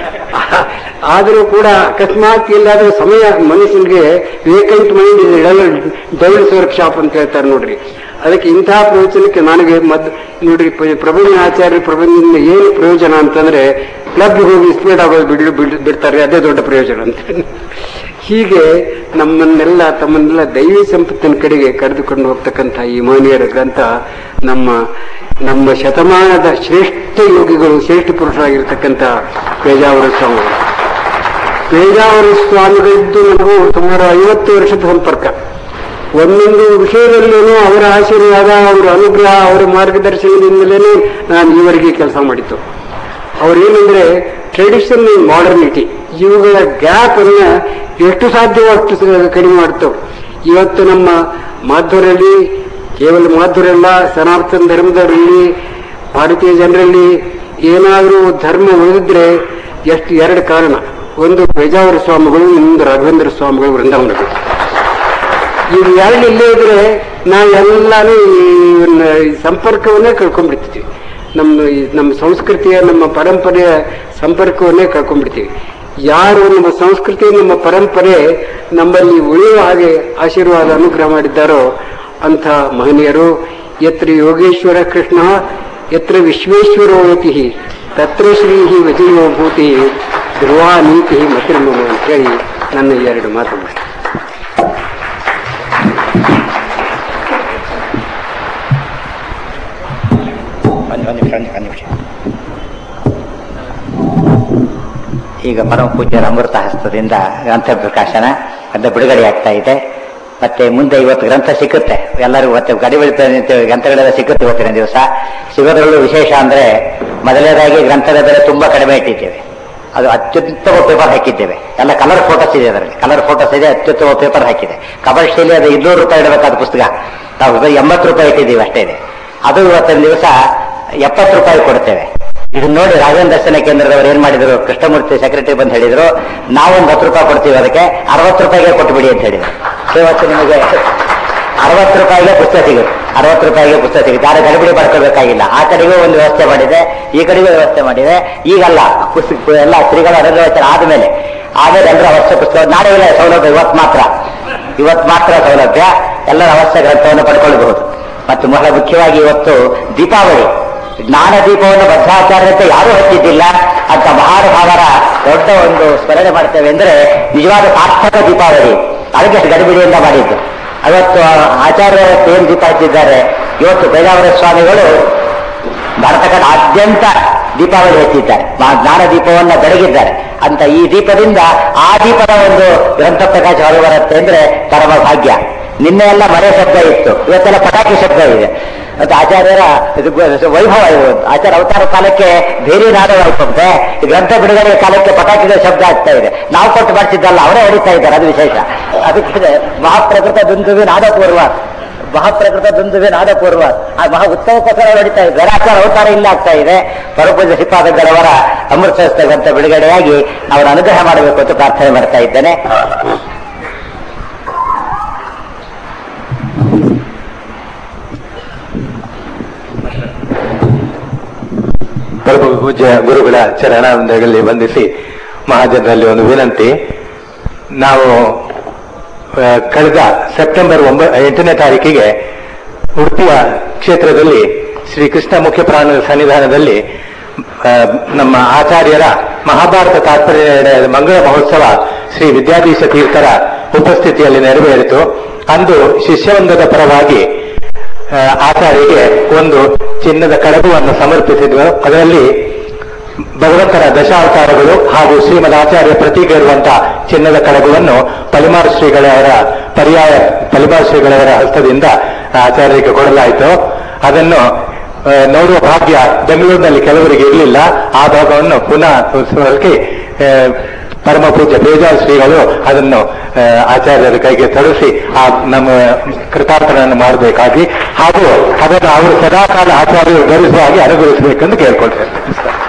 ಆದರೂ ಕೂಡ ಅಕಸ್ಮಾತ್ ಇಲ್ಲಾದ್ರೂ ಸಮಯ ಮನುಷ್ಯನಿಗೆ ವೇಕೆಂಟ್ ಮೈಂಡ್ ಡೈಲ್ ವರ್ಕ್ ಅಂತ ಹೇಳ್ತಾರೆ ನೋಡ್ರಿ ಅದಕ್ಕೆ ಇಂತಹ ಪ್ರವಚನಕ್ಕೆ ನನಗೆ ಮದ್ ನೋಡ್ರಿ ಪ- ಪ್ರಬಂಧ ಆಚಾರ್ಯ ಪ್ರಬಂಧದಿಂದ ಏನು ಪ್ರಯೋಜನ ಅಂತಂದ್ರೆ ಕ್ಲಬ್ ಹೋಗಿ ಸ್ಪೀಡ್ ಆಗೋದು ಬಿಡ್ ಬಿಡ್- ಬಿಡ್ತಾರೆ ಅದೇ ದೊಡ್ಡ ಪ್ರಯೋಜನ ಅಂತ ಹೀಗೆ ನಮ್ಮನ್ನೆಲ್ಲ ತಮ್ಮನ್ನೆಲ್ಲ ದೈವಿ ಸಂಪತ್ತಿನ ಕಡೆಗೆ ಕರೆದುಕೊಂಡು ಹೋಗ್ತಕ್ಕಂಥ ಈ ಮಹನೀಯರ ಗ್ರಂಥ ನಮ್ಮ ನಮ್ಮ ಶತಮಾನದ ಶ್ರೇಷ್ಠ ಯೋಗಿಗಳು ಶ್ರೇಷ್ಠ ಪುರುಷರಾಗಿರ್ತಕ್ಕಂಥ ಪೇಜಾವರ ಸ್ವಾಮಿಗಳು ಪೇಜಾವರ ಸ್ವಾಮಿಗಳಿದ್ದು ನನಗೂ ಸುಮಾರು ಐವತ್ತು ವರ್ಷದ ಸಂಪರ್ಕ ಒಂದೊಂದು ವಿಷಯದಲ್ಲೇನೂ ಅವರ ಆಶೀರ್ವಾದ ಅವರ ಅನುಗ್ರಹ ಅವರ ಮಾರ್ಗದರ್ಶನದಿಂದಲೇ ನಾನು ಈವರೆಗೆ ಕೆಲಸ ಮಾಡಿದ್ದು ಅವ್ರೇನಂದ್ರೆ ಟ್ರೆಡಿಷನ್ ಮಾಡರ್ನಿಟಿ ಇವುಗಳ ಗ್ಯಾಪ್ ಅನ್ನ ಎಷ್ಟು ಸಾಧ್ಯವೋ ಅಷ್ಟು ಸ- ಕಡಿಮೆ ಮಾಡ್ತವೆ ಇವತ್ತು ನಮ್ಮ ಮಾಧ್ವರಲ್ಲಿ ಕೇವಲ ಮಾಧ್ವರಲ್ಲ ಸನಾತನ ಧರ್ಮದವರಲ್ಲಿ ಭಾರತೀಯ ಜನರಲ್ಲಿ ಏನಾದರೂ ಧರ್ಮ ಉಳಿದಿದ್ರೆ ಎಷ್ಟು ಎರಡು ಕಾರಣ ಒಂದು ಪೇಜಾವರ ಸ್ವಾಮಿಗಳು ಇನ್ನೊಂದು ರಾಘವೇಂದ್ರ ಸ್ವಾಮಿಗಳು ವೃಂದಾವನಗಳು ಇವು ಎರಡು ಇಲ್ಲೇ ಇದ್ರೆ ನಾವೆಲ್ಲಾನು ಇವನ್ನ ಈ ಸಂಪರ್ಕವನ್ನೇ ಕಳ್ಕೊಂಡ್ಬಿಡ್ತೀವಿ ನಮ್ಮ ಈ ನಮ್ಮ ಸಂಸ್ಕೃತಿಯ ನಮ್ಮ ಪರಂಪರೆಯ ಸಂಪರ್ಕವನ್ನೇ ಕಳ್ಕೊಂಡ್ಬಿಡ್ತೀವಿ ಯಾರು ನಮ್ಮ ಸಂಸ್ಕೃತಿ ನಮ್ಮ ಪರಂಪರೆ ನಮ್ಮಲ್ಲಿ ಉಳಿಯುವ ಹಾಗೆ ಆಶೀರ್ವಾದ ಅನುಗ್ರಹ ಮಾಡಿದ್ದಾರೋ ಅಂಥ ಮಹನೀಯರು ಯತ್ರ ಯೋಗೇಶ್ವರ ಕೃಷ್ಣ ಯತ್ರ ವಿಶ್ವೇಶ್ವರೋ ಯತಿ ತತ್ರ ಶ್ರೀ ವಿಜಯೋ ಭೂತಿ ಧ್ರುವ ನೀತಿ ಮತಿರ್ಮಮ ಅಂತ ಹೇಳಿ ನನ್ನ ಈ ಎರಡು ಮಾತು ಮುಗಿಸ್ತೇನೆ. ಒಂದು ಒಂದು ನಿಮಿಷ ಒಂದು ನಿಮಿಷ ಈಗ ಪರಮ ಪೂಜ್ಯರ ಅಮೃತ ಹಸ್ತದಿಂದ ಗ್ರಂಥ ಪ್ರಕಾಶನ ಅಂತ ಬಿಡುಗಡೆ ಆಗ್ತಾ ಇದೆ ಮತ್ತೆ ಮುಂದೆ ಇವತ್ತು ಗ್ರಂಥ ಸಿಕ್ಕುತ್ತೆ ಎಲ್ಲರಿಗೂ ಮತ್ತೆ ಗಡಿ ಬೆಳಿತಾರೆ ಗ್ರಂಥಗಳೆಲ್ಲ ಸಿಕ್ಕುತ್ತೆ ಇವತ್ತಿನ ದಿವಸ ಸಿಗೋದ್ರಲ್ಲೂ ವಿಶೇಷ ಅಂದ್ರೆ ಮೊದಲನೇದಾಗಿ ಗ್ರಂಥದ ಬೆಲೆ ತುಂಬಾ ಕಡಿಮೆ ಇಟ್ಟಿದ್ದೇವೆ ಅದು ಅತ್ಯುತ್ತಮ ಪೇಪರ್ ಹಾಕಿದ್ದೇವೆ ಎಲ್ಲ ಕಲರ್ ಫೋಟೋಸ್ ಇದೆ ಅದರಲ್ಲಿ ಕಲರ್ ಫೋಟೋಸ್ ಇದೆ ಅತ್ಯುತ್ತಮ ಪೇಪರ್ ಹಾಕಿದೆ ಕಮರ್ಷಿಯಲಿ ಅದು ಇನ್ನೂರು ರೂಪಾಯಿ ಇಡಬೇಕಾದ ಪುಸ್ತಕ ನಾವು ಎಂಬತ್ತು ರೂಪಾಯಿ ಇಟ್ಟಿದ್ದೀವಿ ಅಷ್ಟೇ ಇದೆ ಅದು ಇವತ್ತಿನ ದಿವಸ ಎಪ್ಪತ್ತು ರೂಪಾಯಿ ಕೊಡ್ತೇವೆ ಇದನ್ನ ನೋಡಿ ರಾಘವೇಂದ್ರ ದರ್ಶನ ಕೇಂದ್ರದವರು ಏನ್ ಮಾಡಿದ್ರು ಕೃಷ್ಣಮೂರ್ತಿ ಸೆಕ್ರೆಟರಿ ಬಂದು ಹೇಳಿದ್ರು ನಾವೊಂದು ಹತ್ತು ರೂಪಾಯಿ ಕೊಡ್ತೀವಿ ಅದಕ್ಕೆ ಅರವತ್ತು ರೂಪಾಯಿಗೆ ಕೊಟ್ಟುಬಿಡಿ ಅಂತ ಹೇಳಿದ್ರು ಸೊ ಇವತ್ತು ನಿಮಗೆ ಅರವತ್ತು ರೂಪಾಯಿಗೆ ಪುಸ್ತಕ ಸಿಗುತ್ತೆ ಅರವತ್ತು ರೂಪಾಯಿಗೆ ಪುಸ್ತಕ ಸಿಗುತ್ತೆ ಯಾರು ಗಡಿಬಿಡಿ ಮಾಡ್ಕೋಬೇಕಾಗಿಲ್ಲ ಆ ಕಡೆಗೂ ಒಂದು ವ್ಯವಸ್ಥೆ ಮಾಡಿದೆ ಈ ಕಡೆಗೂ ವ್ಯವಸ್ಥೆ ಮಾಡಿದೆ ಈಗಲ್ಲ ಪುಸ್ತಕ ಎಲ್ಲ ಶ್ರೀಗಳ ಅನುಗ್ರಹವಚನ ಆದ್ಮೇಲೆ ಆಮೇಲೆ ಎಲ್ಲರೂ ಅವಶ್ಯ ಪುಸ್ತಕ ನಾಳೆ ಇಲ್ಲ ಸೌಲಭ್ಯ ಇವತ್ತು ಮಾತ್ರ ಇವತ್ತು ಮಾತ್ರ ಸೌಲಭ್ಯ ಎಲ್ಲರ ಅವಶ್ಯ ಗ್ರಂಥವನ್ನು ಪಡ್ಕೊಳ್ಬಹುದು ಮತ್ತು ಬಹಳ ಮುಖ್ಯವಾಗಿ ಇವತ್ತು ದೀಪಾವಳಿ ಜ್ಞಾನ ದೀಪವನ್ನು ಬದ್ಧಾಚಾರ್ಯಂತ ಯಾರೂ ಹಚ್ಚಿದ್ದಿಲ್ಲ ಅಂತ ಮಹಾನುಭಾವರ ದೊಡ್ಡ ಒಂದು ಸ್ಮರಣೆ ಮಾಡ್ತೇವೆ ಅಂದ್ರೆ ನಿಜವಾದ ಸಾರ್ಥಕ ದೀಪಾವಳಿ ಅದಕ್ಕೆ ಅಷ್ಟು ಗಡಿಬಿಡಿಯಿಂದ ಮಾಡಿದ್ದು ಅವತ್ತು ಆಚಾರ್ಯ ಏನ್ ದೀಪ ಹಚ್ಚಿದ್ದಾರೆ ಇವತ್ತು ಬೇಜಾವರ ಸ್ವಾಮಿಗಳು ಭಾರತಕದಾದ್ಯಂತ ದೀಪಾವಳಿ ಹಚ್ಚಿದ್ದಾರೆ ಮಾ- ಜ್ಞಾನ ದೀಪವನ್ನ ಬೆಳಗಿದ್ದಾರೆ ಅಂತ ಈ ದೀಪದಿಂದ ಆ ದೀಪದ ಒಂದು ಗ್ರಂಥ ಪ್ರಕಾಶ ಹೊರ ಬರುತ್ತೆ ಅಂದ್ರೆ ಪರಮ ಭಾಗ್ಯ ನಿನ್ನೆ ಎಲ್ಲ ಮಳೆ ಶಬ್ದ ಇತ್ತು ಇವತ್ತೆಲ್ಲ ಪಟಾಕಿ ಶಬ್ದ ಇದೆ ಮತ್ತೆ ಆಚಾರ್ಯರ ಇದು ಗ- ವೈಭವ ಇದು ಆಚಾರ್ಯ ಅವತಾರ ಕಾಲಕ್ಕೆ ಬೇರೆ ನಾಡವಾಯ್ತಂತೆ ಈ ಗ್ರಂಥ ಬಿಡುಗಡೆ ಕಾಲಕ್ಕೆ ಪಟಾಕಿಗಳ ಶಬ್ದ ಆಗ್ತಾ ಇದೆ ನಾವು ಕೊಟ್ಟು ಮಾಡ್ತಿದ್ದಲ್ಲ ಅವರೇ ಹೊಡಿತಾ ಇದ್ದಾರೆ ಅದು ವಿಶೇಷ ಅದಕ್ಕೆ ಮಹಾಪ್ರಕೃತ ದುಂದುವಿ ನಾದಪೂರ್ವ ಮಹಾಪ್ರಕೃತ ದುಂದುವೆ ನಾದಪೂರ್ವ ಆ ಮಹಾ ಉತ್ತಮಕ್ಕೋಸ್ಕರ ಹೊಡಿತಾ ಇದೆ ಬೇರಾಚಾರ ಅವತಾರ ಇಲ್ಲ ಆಗ್ತಾ ಇದೆ ಪರಪೂಜ ಶ್ರೀಪಾದಗಳವರ ಅಮೃತ ಗ್ರಂಥ ಬಿಡುಗಡೆಯಾಗಿ ಅವರ ಅನುಗ್ರಹ ಮಾಡಬೇಕು ಅಂತ ಪ್ರಾರ್ಥನೆ ಮಾಡ್ತಾ ಇದ್ದೇನೆ ಪರಮ ಪೂಜ್ಯ ಗುರುಗಳ ಚರಣಾನಂದಗಳಲ್ಲಿ ವಂದಿಸಿ ಮಹಾಜನರಲ್ಲಿ ಒಂದು ವಿನಂತಿ ನಾವು ಆ, ಕಳೆದ ಸೆಪ್ಟೆಂಬರ್ ಒಂಬ ಎಂಟನೇ ತಾರೀಕಿಗೆ ಉಡುಪಿಯ ಕ್ಷೇತ್ರದಲ್ಲಿ ಶ್ರೀ ಕೃಷ್ಣ ಮುಖ್ಯ ಪ್ರಾಣದ ಸನ್ನಿಧಾನದಲ್ಲಿ ಆ, ನಮ್ಮ ಆಚಾರ್ಯರ ಮಹಾಭಾರತ ತಾತ್ಪರ್ಯ ನಿರ್ಣಯದ ಮಂಗಳ ಮಹೋತ್ಸವ ಶ್ರೀ ವಿದ್ಯಾಧೀಶ ತೀರ್ಥರ ಉಪಸ್ಥಿತಿಯಲ್ಲಿ ನೆರವೇರಿತು ಅಂದು ಶಿಷ್ಯವೃಂದದ ಪರವಾಗಿ ಆ, ಆಚಾರ್ಯಗೆ ಒಂದು ಚಿನ್ನದ ಕಡಬವನ್ನು ಸಮರ್ಪಿಸಿದ್ವು ಅದರಲ್ಲಿ ಭಗವಂತನ ದಶಾವತಾರಗಳು ಹಾಗೂ ಶ್ರೀಮದ್ ಆಚಾರ್ಯ ಪ್ರತೀಕ ಇರುವಂತಹ ಚಿನ್ನದ ಕಡಬವನ್ನು ಪಲಿಮಾರ್ ಶ್ರೀಗಳವರ ಪರ್ಯಾಯ ಪಲಿಮಾರ್ ಶ್ರೀಗಳವರ ಹಸ್ತದಿಂದ ಆಚಾರ್ಯರಿಗೆ ಕೊಡಲಾಯಿತು ಅದನ್ನು ಆ, ನೋಡುವ ಭಾಗ್ಯ ಬೆಂಗಳೂರಿನಲ್ಲಿ ಕೆಲವರಿಗೆ ಇರಲಿಲ್ಲ ಆ ಭಾಗವನ್ನು ಪುನಃ ಉತ್ಸವಕ್ಕೆ ಆ, ಪರಮ ಪೂಜ್ಯ ಬೇಜಾರ್ ಶ್ರೀಗಳು ಅದನ್ನು ಆ, ಆಚಾರ್ಯರ ಕೈಗೆ ತರಿಸಿ ಆ ನಮ್ಮ ಕೃತಾರ್ಥನನ್ನು ಮಾಡಬೇಕಾಗಿ ಹಾಗೂ ಅದನ್ನು ಅವರು ಸದಾಕಾಲ ಆಚಾರ್ಯರು ಧರಿಸುವ ಹಾಗೆ ಅನುಗ್ರಹಿಸಬೇಕೆಂದು ಕೇಳ್ಕೊಳ್ತೇನೆ